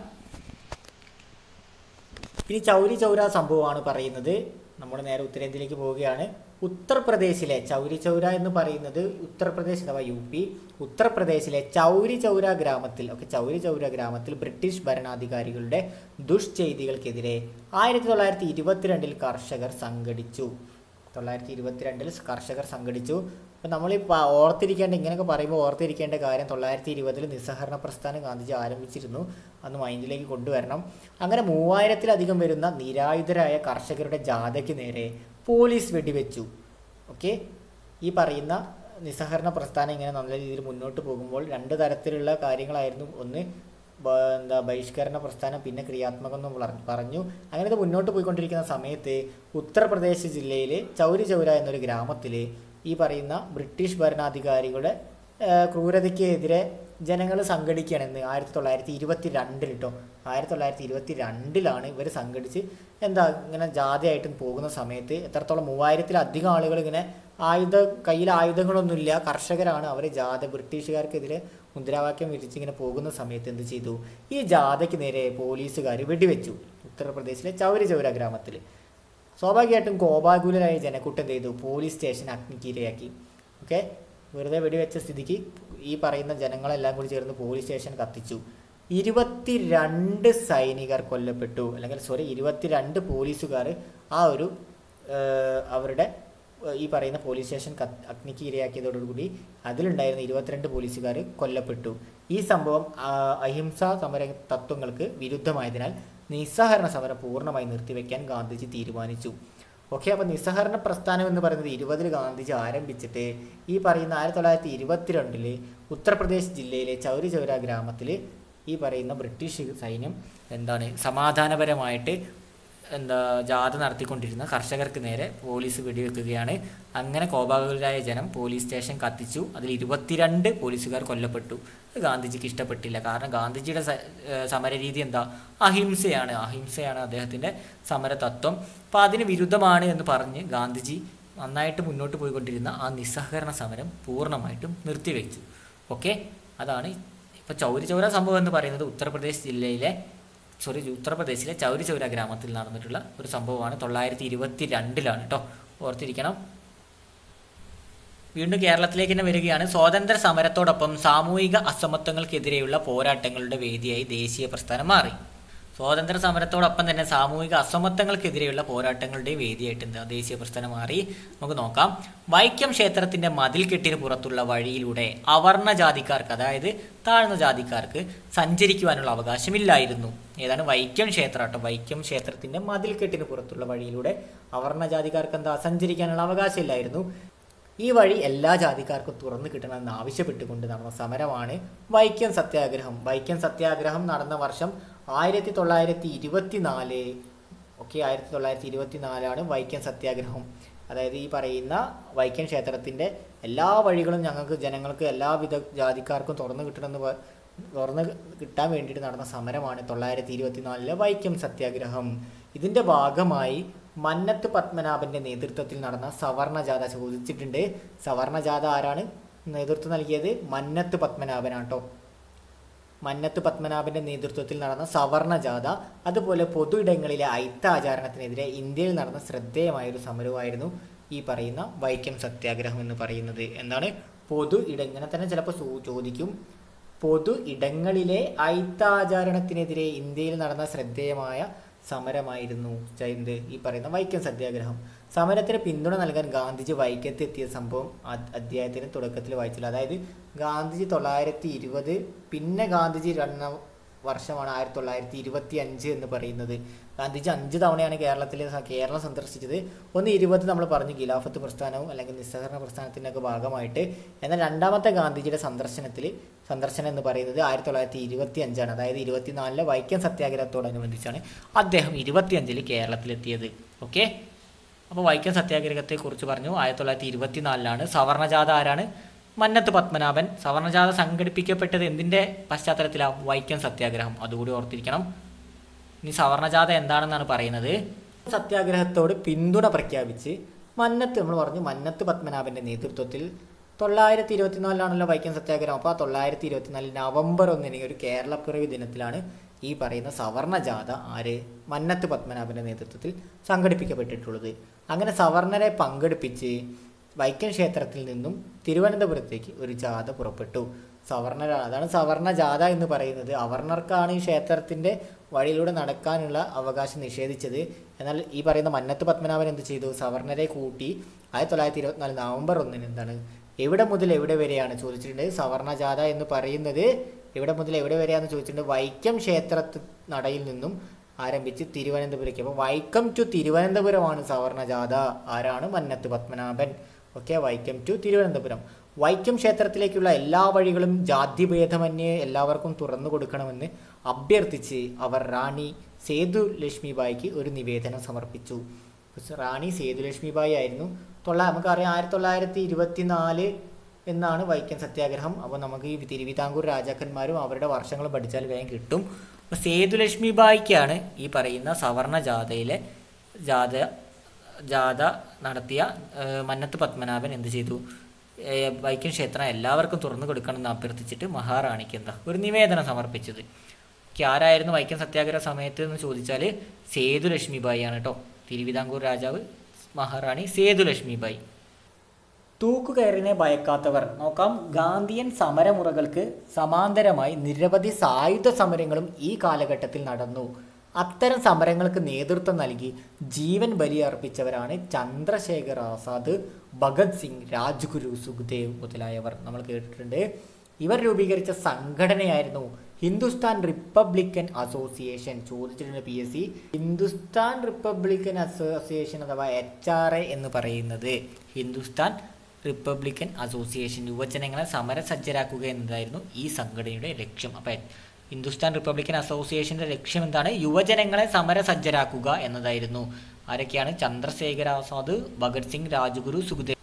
ഇനി ചൗരി ചൗര സംഭവമാണ് പറയുന്നത് നമ്മൾ നേരെ ഉത്തരേന്ത്യയിലേക്ക് പോവുകയാണ് ഉത്തർപ്രദേശിലെ ചൗരി ചൗര എന്ന് പറയുന്നത് ഉത്തർപ്രദേശ് അഥവാ യു പി ഉത്തർപ്രദേശിലെ ചൗരി ചൗര ഗ്രാമത്തിൽ ഒക്കെ ചൗരി ചൗര ഗ്രാമത്തിൽ ബ്രിട്ടീഷ് ഭരണാധികാരികളുടെ ദുഷ്ചെയ്തികൾക്കെതിരെ ആയിരത്തി തൊള്ളായിരത്തി ഇരുപത്തിരണ്ടിൽ കർഷകർ സംഘടിച്ചു തൊള്ളായിരത്തി ഇരുപത്തിരണ്ടിൽ കർഷകർ സംഘടിച്ചു അപ്പം നമ്മൾ ഈ ഓർത്തിരിക്കേണ്ട ഇങ്ങനെയൊക്കെ പറയുമ്പോൾ ഓർത്തിരിക്കേണ്ട കാര്യം തൊള്ളായിരത്തി ഇരുപതിൽ നിസ്സഹകരണ പ്രസ്ഥാനം ഗാന്ധിജി ആരംഭിച്ചിരുന്നു അന്ന് മൈൻഡിലേക്ക് കൊണ്ടുവരണം അങ്ങനെ മൂവായിരത്തിലധികം വരുന്ന നിരായുധരായ കർഷകരുടെ ജാഥയ്ക്ക് നേരെ പോലീസ് വെടിവെച്ചു ഓക്കെ ഈ പറയുന്ന നിസ്സഹകരണ പ്രസ്ഥാനം ഇങ്ങനെ നല്ല രീതിയിൽ മുന്നോട്ട് പോകുമ്പോൾ രണ്ട് തരത്തിലുള്ള കാര്യങ്ങളായിരുന്നു ഒന്ന് ബ- എന്താ ബഹിഷ്കരണ പ്രസ്ഥാനം പിന്നെ ക്രിയാത്മകം എന്ന് പറ- പറഞ്ഞു അങ്ങനെ ഇത് മുന്നോട്ട് പോയിക്കൊണ്ടിരിക്കുന്ന സമയത്ത് ഉത്തർപ്രദേശ് ജില്ലയിൽ ചൗരി ചൗര എന്നൊരു ഗ്രാമത്തിൽ ഈ പറയുന്ന ബ്രിട്ടീഷ് ഭരണാധികാരികളുടെ ആ, ക്രൂരതയ്ക്കെതിരെ ജനങ്ങൾ സംഘടിക്കുകയാണെന്ന് ആയിരത്തി തൊള്ളായിരത്തി ഇരുപത്തി രണ്ടിൽ കേട്ടോ ആയിരത്തി തൊള്ളായിരത്തി ഇരുപത്തി രണ്ടിലാണ് ഇവർ സംഘടിച്ച് എന്താ ഇങ്ങനെ ജാഥയായിട്ടും പോകുന്ന സമയത്ത് എത്രത്തോളം മൂവായിരത്തിലധികം ആളുകൾ ഇങ്ങനെ ആയുധ കയ്യിൽ ആയുധങ്ങളൊന്നുമില്ല കർഷകരാണ് അവർ ജാഥ ബ്രിട്ടീഷുകാർക്കെതിരെ മുദ്രാവാക്യം വിരിച്ച് ഇങ്ങനെ പോകുന്ന സമയത്ത് എന്ത് ചെയ്തു ഈ ജാഥയ്ക്ക് നേരെ പോലീസുകാർ വെടിവെച്ചു ഉത്തർപ്രദേശിലെ ചൗരി ചൗര ഗ്രാമത്തിൽ സ്വാഭാവികമായിട്ടും കോപാകുലരായ ജനക്കൂട്ടം എന്ത് ചെയ്തു പോലീസ് സ്റ്റേഷൻ അഗ്നിക്കിരയാക്കി ഓക്കെ വെറുതെ വെടിവെച്ച സ്ഥിതിക്ക് ഈ പറയുന്ന ജനങ്ങളെല്ലാം കൂടി ചേർന്ന് പോലീസ് സ്റ്റേഷൻ കത്തിച്ചു ഇരുപത്തിരണ്ട് സൈനികർ കൊല്ലപ്പെട്ടു അല്ലെങ്കിൽ സോറി ഇരുപത്തിരണ്ട് പോലീസുകാർ ആ ഒരു ഏഹ്, അവരുടെ ഏഹ്, ഈ പറയുന്ന പോലീസ് സ്റ്റേഷൻ കത്ത് അഗ്നിക്ക് ഇരയാക്കിയതോടുകൂടി അതിലുണ്ടായിരുന്ന ഇരുപത്തിരണ്ട് പോലീസുകാർ കൊല്ലപ്പെട്ടു ഈ സംഭവം ആ, അഹിംസാ സമര തത്വങ്ങൾക്ക് വിരുദ്ധമായതിനാൽ നിസ്സഹകരണ സമരം പൂർണ്ണമായി നിർത്തിവെക്കാൻ ഗാന്ധിജി തീരുമാനിച്ചു ഓക്കെ അപ്പോൾ നിസ്സഹകരണ പ്രസ്ഥാനം എന്ന് പറയുന്നത് ഇരുപതിൽ ഗാന്ധിജി ആരംഭിച്ചിട്ട് ഈ പറയുന്ന ആയിരത്തി തൊള്ളായിരത്തി ഇരുപത്തിരണ്ടില് ഉത്തർപ്രദേശ് ജില്ലയിലെ ചൗരി ചൗര ഗ്രാമത്തിൽ ഈ പറയുന്ന ബ്രിട്ടീഷ് സൈന്യം എന്താണ് സമാധാനപരമായിട്ട് എന്താ ജാഥ നടത്തിക്കൊണ്ടിരുന്ന കർഷകർക്ക് നേരെ പോലീസ് വെടിവെക്കുകയാണ് അങ്ങനെ കോപാകുലരായ ജനം പോലീസ് സ്റ്റേഷൻ കത്തിച്ചു അതിൽ ഇരുപത്തിരണ്ട് പോലീസുകാർ കൊല്ലപ്പെട്ടു ഇത് ഗാന്ധിജിക്ക് ഇഷ്ടപ്പെട്ടില്ല കാരണം ഗാന്ധിജിയുടെ സ- ഏഹ് സമരരീതി എന്താ അഹിംസയാണ് അഹിംസയാണ് അദ്ദേഹത്തിൻ്റെ സമരതത്വം അപ്പോൾ അതിന് വിരുദ്ധമാണ് എന്ന് പറഞ്ഞ് ഗാന്ധിജി നന്നായിട്ട് മുന്നോട്ട് പോയിക്കൊണ്ടിരുന്ന ആ നിസ്സഹകരണ സമരം പൂർണ്ണമായിട്ടും നിർത്തിവെച്ചു ഓക്കെ അതാണ് ഇപ്പോൾ ചൗരി ചൗര സംഭവം എന്ന് പറയുന്നത് ഉത്തർപ്രദേശ് ജില്ലയിലെ സോറി ഉത്തർപ്രദേശിലെ ചൗരി ചൗര ഗ്രാമത്തിൽ നടന്നിട്ടുള്ള ഒരു സംഭവമാണ് തൊള്ളായിരത്തി ഇരുപത്തി രണ്ടിലാണ് കേട്ടോ ഓർത്തിരിക്കണം വീണ്ടും കേരളത്തിലേക്ക് തന്നെ വരികയാണ് സ്വാതന്ത്ര്യ സമരത്തോടൊപ്പം സാമൂഹിക അസമത്വങ്ങൾക്കെതിരെയുള്ള പോരാട്ടങ്ങളുടെ വേദിയായി ദേശീയ പ്രസ്ഥാനം മാറി സ്വാതന്ത്ര്യ സമരത്തോടൊപ്പം തന്നെ സാമൂഹിക അസമത്വങ്ങൾക്കെതിരെയുള്ള പോരാട്ടങ്ങളുടെ വേദിയായിട്ട് എന്താ ദേശീയ പ്രസ്ഥാനം മാറി നമുക്ക് നോക്കാം വൈക്കം ക്ഷേത്രത്തിന്റെ മതിൽ കെട്ടിന് പുറത്തുള്ള വഴിയിലൂടെ അവർണ ജാതിക്കാർക്ക് അതായത് താഴ്ന്ന ജാതിക്കാർക്ക് സഞ്ചരിക്കുവാനുള്ള അവകാശമില്ലായിരുന്നു ഏതാണ് വൈക്കം ക്ഷേത്രം കേട്ടോ വൈക്കം ക്ഷേത്രത്തിന്റെ മതിൽ കെട്ടിന് പുറത്തുള്ള വഴിയിലൂടെ അവർണ ജാതിക്കാർക്ക് എന്താ സഞ്ചരിക്കാനുള്ള അവകാശമില്ലായിരുന്നു ഈ വഴി എല്ലാ ജാതിക്കാർക്കും തുറന്നു കിട്ടണമെന്ന് ആവശ്യപ്പെട്ടുകൊണ്ട് നടന്ന സമരമാണ് വൈക്കം സത്യാഗ്രഹം വൈക്കം സത്യാഗ്രഹം നടന്ന വർഷം ആയിരത്തി തൊള്ളായിരത്തി ഇരുപത്തി നാല് ഓക്കെ ആയിരത്തി തൊള്ളായിരത്തി ഇരുപത്തി നാലാണ് വൈക്കം സത്യാഗ്രഹം അതായത് ഈ പറയുന്ന വൈക്കം ക്ഷേത്രത്തിൻ്റെ എല്ലാ വഴികളും ഞങ്ങൾക്ക് ജനങ്ങൾക്ക് എല്ലാവിധ ജാതിക്കാർക്കും തുറന്നു കിട്ടണമെന്ന് പ- തുറന്ന് കിട്ടാൻ വേണ്ടിയിട്ട് നടന്ന സമരമാണ് തൊള്ളായിരത്തി ഇരുപത്തി നാലിലെ വൈക്കം സത്യാഗ്രഹം ഇതിൻ്റെ ഭാഗമായി മന്നത്ത് പത്മനാഭന്റെ നേതൃത്വത്തിൽ നടന്ന സവർണ ജാഥ ചോദിച്ചിട്ടുണ്ട് സവർണ ജാഥ ആരാണ് നേതൃത്വം നൽകിയത് മന്നത്ത് പത്മനാഭനാട്ടോ മന്നത്ത് പത്മനാഭന്റെ നേതൃത്വത്തിൽ നടന്ന സവർണ ജാഥ അതുപോലെ പൊതു ഇടങ്ങളിലെ അയിത്താചാരണത്തിനെതിരെ ഇന്ത്യയിൽ നടന്ന ശ്രദ്ധേയമായ ഒരു സമരമായിരുന്നു ഈ പറയുന്ന വൈക്കം സത്യാഗ്രഹം എന്ന് പറയുന്നത് എന്താണ് പൊതു ഇട ഇങ്ങനെ തന്നെ ചിലപ്പോൾ സൂ- ചോദിക്കും പൊതു ഇടങ്ങളിലെ അയിത്താചാരണത്തിനെതിരെ ഇന്ത്യയിൽ നടന്ന ശ്രദ്ധേയമായ സമരമായിരുന്നു എന്ത് ഈ പറയുന്ന വൈക്കം സത്യാഗ്രഹം സമരത്തിന് പിന്തുണ നൽകാൻ ഗാന്ധിജി വൈക്കത്ത് എത്തിയ സംഭവം അ- അധ്യായത്തിന് തുടക്കത്തിൽ വായിച്ചില്ല അതായത് ഗാന്ധിജി തൊള്ളായിരത്തി ഇരുപത് പിന്നെ ഗാന്ധിജി രണ്ടാം വർഷമാണ് ആയിരത്തി തൊള്ളായിരത്തി ഇരുപത്തി അഞ്ച് എന്ന് പറയുന്നത് ഗാന്ധിജി അഞ്ച് തവണയാണ് കേരളത്തിലെ സ- കേരളം സന്ദർശിച്ചത് ഒന്ന് ഇരുപത് നമ്മൾ പറഞ്ഞു ഖിലാഫത്ത് പ്രസ്ഥാനവും അല്ലെങ്കിൽ നിസ്സഹകരണ പ്രസ്ഥാനത്തിൻ്റെ ഒക്കെ ഭാഗമായിട്ട് എന്നാൽ രണ്ടാമത്തെ ഗാന്ധിജിയുടെ സന്ദർശനത്തിൽ സന്ദർശനം എന്ന് പറയുന്നത് ആയിരത്തി തൊള്ളായിരത്തി ഇരുപത്തി അഞ്ചാണ് അതായത് ഇരുപത്തിനാലിലെ വൈക്കം സത്യാഗ്രഹത്തോടനുബന്ധിച്ചാണ് അദ്ദേഹം ഇരുപത്തിയഞ്ചിൽ കേരളത്തിലെത്തിയത് ഓക്കെ അപ്പോൾ വൈക്കം സത്യാഗ്രഹത്തെക്കുറിച്ച് പറഞ്ഞു ആയിരത്തി തൊള്ളായിരത്തി ഇരുപത്തിനാലിലാണ് സവർണജാഥ ആരാണ് മന്നത്ത് പത്മനാഭൻ സവർണജാഥ സംഘടിപ്പിക്കപ്പെട്ടത് എന്തിൻ്റെ പശ്ചാത്തലത്തിലാണ് വൈക്കം സത്യാഗ്രഹം അതുകൂടി ഓർത്തിരിക്കണം ഇനി സവർണജാഥ എന്താണെന്നാണ് പറയുന്നത് സത്യാഗ്രഹത്തോട് പിന്തുണ പ്രഖ്യാപിച്ച് മന്നത്ത് നമ്മൾ പറഞ്ഞു മന്നത്ത് പത്മനാഭന്റെ നേതൃത്വത്തിൽ തൊള്ളായിരത്തി ഇരുപത്തിനാലിലാണല്ലോ വൈക്കം സത്യാഗ്രഹം അപ്പോൾ ആ തൊള്ളായിരത്തി ഇരുപത്തിനാല് നവംബർ ഒന്നിന് ഒരു കേരളപ്പിറവി ദിനത്തിലാണ് ഈ പറയുന്ന സവർണ ജാഥ ആര് മന്നത്ത് പത്മനാഭന്റെ നേതൃത്വത്തിൽ സംഘടിപ്പിക്കപ്പെട്ടിട്ടുള്ളത് അങ്ങനെ സവർണരെ പങ്കെടുപ്പിച്ച് വൈക്കം ക്ഷേത്രത്തിൽ നിന്നും തിരുവനന്തപുരത്തേക്ക് ഒരു ജാഥ പുറപ്പെട്ടു സവർണ അതാണ് സവർണ ജാഥ എന്ന് പറയുന്നത് അവർണർക്കാണ് ഈ ക്ഷേത്രത്തിന്റെ വഴിയിലൂടെ നടക്കാനുള്ള അവകാശം നിഷേധിച്ചത് എന്നാൽ ഈ പറയുന്ന മന്നത്ത് പത്മനാഭൻ എന്ത് ചെയ്തു സവർണരെ കൂട്ടി ആയിരത്തി തൊള്ളായിരത്തി ഇരുപത്തിനാല് നവംബർ ഒന്നിന് എന്താണ് എവിടെ മുതൽ എവിടെ വരെയാണ് ചോദിച്ചിട്ടുണ്ട് സവർണ ജാഥ എന്ന് പറയുന്നത് എവിടെ മുതൽ എവിടെ വരെയാണെന്ന് ചോദിച്ചിട്ടുണ്ട് വൈക്കം ക്ഷേത്ര നടയിൽ നിന്നും ആരംഭിച്ച് തിരുവനന്തപുരേക്ക് അപ്പോൾ വൈക്കം ടു തിരുവനന്തപുരമാണ് സവർണ ജാഥ ആരാണ് മന്നത്ത് പത്മനാഭൻ ഓക്കെ വൈക്കം ടു തിരുവനന്തപുരം വൈക്കം ക്ഷേത്രത്തിലേക്കുള്ള എല്ലാ വഴികളും ജാതിഭേദമന്യേ എല്ലാവർക്കും തുറന്നു കൊടുക്കണമെന്ന് അഭ്യർത്ഥിച്ച് അവർ റാണി സേതു ലക്ഷ്മിബായിക്ക് ഒരു നിവേദനം സമർപ്പിച്ചു റാണി സേതു ലക്ഷ്മിബായി ആയിരുന്നു തൊള്ള നമുക്കറിയാം ആയിരത്തി തൊള്ളായിരത്തി ഇരുപത്തിനാല് എന്നാണ് വൈക്കം സത്യാഗ്രഹം അപ്പോൾ നമുക്ക് ഈ തിരുവിതാംകൂർ രാജാക്കന്മാരും അവരുടെ വർഷങ്ങളും പഠിച്ചാൽ വേഗം കിട്ടും അപ്പോൾ സേതു ലക്ഷ്മിബായിക്കാണ് ഈ പറയുന്ന സവർണ ജാഥയിലെ ജാഥ ജാഥ നടത്തിയ ഏഹ്, മന്നത്ത് പത്മനാഭൻ എന്ത് ചെയ്തു ഏഹ്, വൈക്കം ക്ഷേത്രം എല്ലാവർക്കും തുറന്നു കൊടുക്കണമെന്ന് അഭ്യർത്ഥിച്ചിട്ട് മഹാറാണിക്ക് എന്താ ഒരു നിവേദനം സമർപ്പിച്ചത് ഓക്കെ, ആരായിരുന്നു വൈക്കം സത്യാഗ്രഹ സമയത്ത് എന്ന് ചോദിച്ചാൽ സേതു ലക്ഷ്മിബായി ആണ് കേട്ടോ തിരുവിതാംകൂർ രാജാവ് മഹാറാണി സേതു ലക്ഷ്മിബായി തൂക്കുകയറിനെ ഭയക്കാത്തവർ നോക്കാം ഗാന്ധിയൻ സമരമുറകൾക്ക് സമാന്തരമായി നിരവധി സായുധ സമരങ്ങളും ഈ കാലഘട്ടത്തിൽ നടന്നു അത്തരം സമരങ്ങൾക്ക് നേതൃത്വം നൽകി ജീവൻ ബലിയർപ്പിച്ചവരാണ് ചന്ദ്രശേഖർ ആസാദ് ഭഗത് സിംഗ് രാജ്ഗുരു സുഖ്ദേവ് മുതലായവർ നമ്മൾ കേട്ടിട്ടുണ്ട് ഇവർ രൂപീകരിച്ച സംഘടനയായിരുന്നു ഹിന്ദുസ്ഥാൻ റിപ്പബ്ലിക്കൻ അസോസിയേഷൻ ചോദിച്ചിട്ടുണ്ട് P S C Hindustan Republican Association അഥവാ എച്ച് ആർ എ എന്ന് പറയുന്നത് ഹിന്ദുസ്ഥാൻ റിപ്പബ്ലിക്കൻ അസോസിയേഷൻ യുവജനങ്ങളെ സമരസജ്ജരാക്കുക എന്നതായിരുന്നു ഈ സംഘടനയുടെ ലക്ഷ്യം അപ്പം ഹിന്ദുസ്ഥാൻ റിപ്പബ്ലിക്കൻ അസോസിയേഷന്റെ ലക്ഷ്യം എന്താണ് യുവജനങ്ങളെ സമരസജ്ജരാക്കുക എന്നതായിരുന്നു ആരൊക്കെയാണ് ചന്ദ്രശേഖർ ആസാദ് ഭഗത് സിംഗ് രാജ്ഗുരു സുഖദേവ്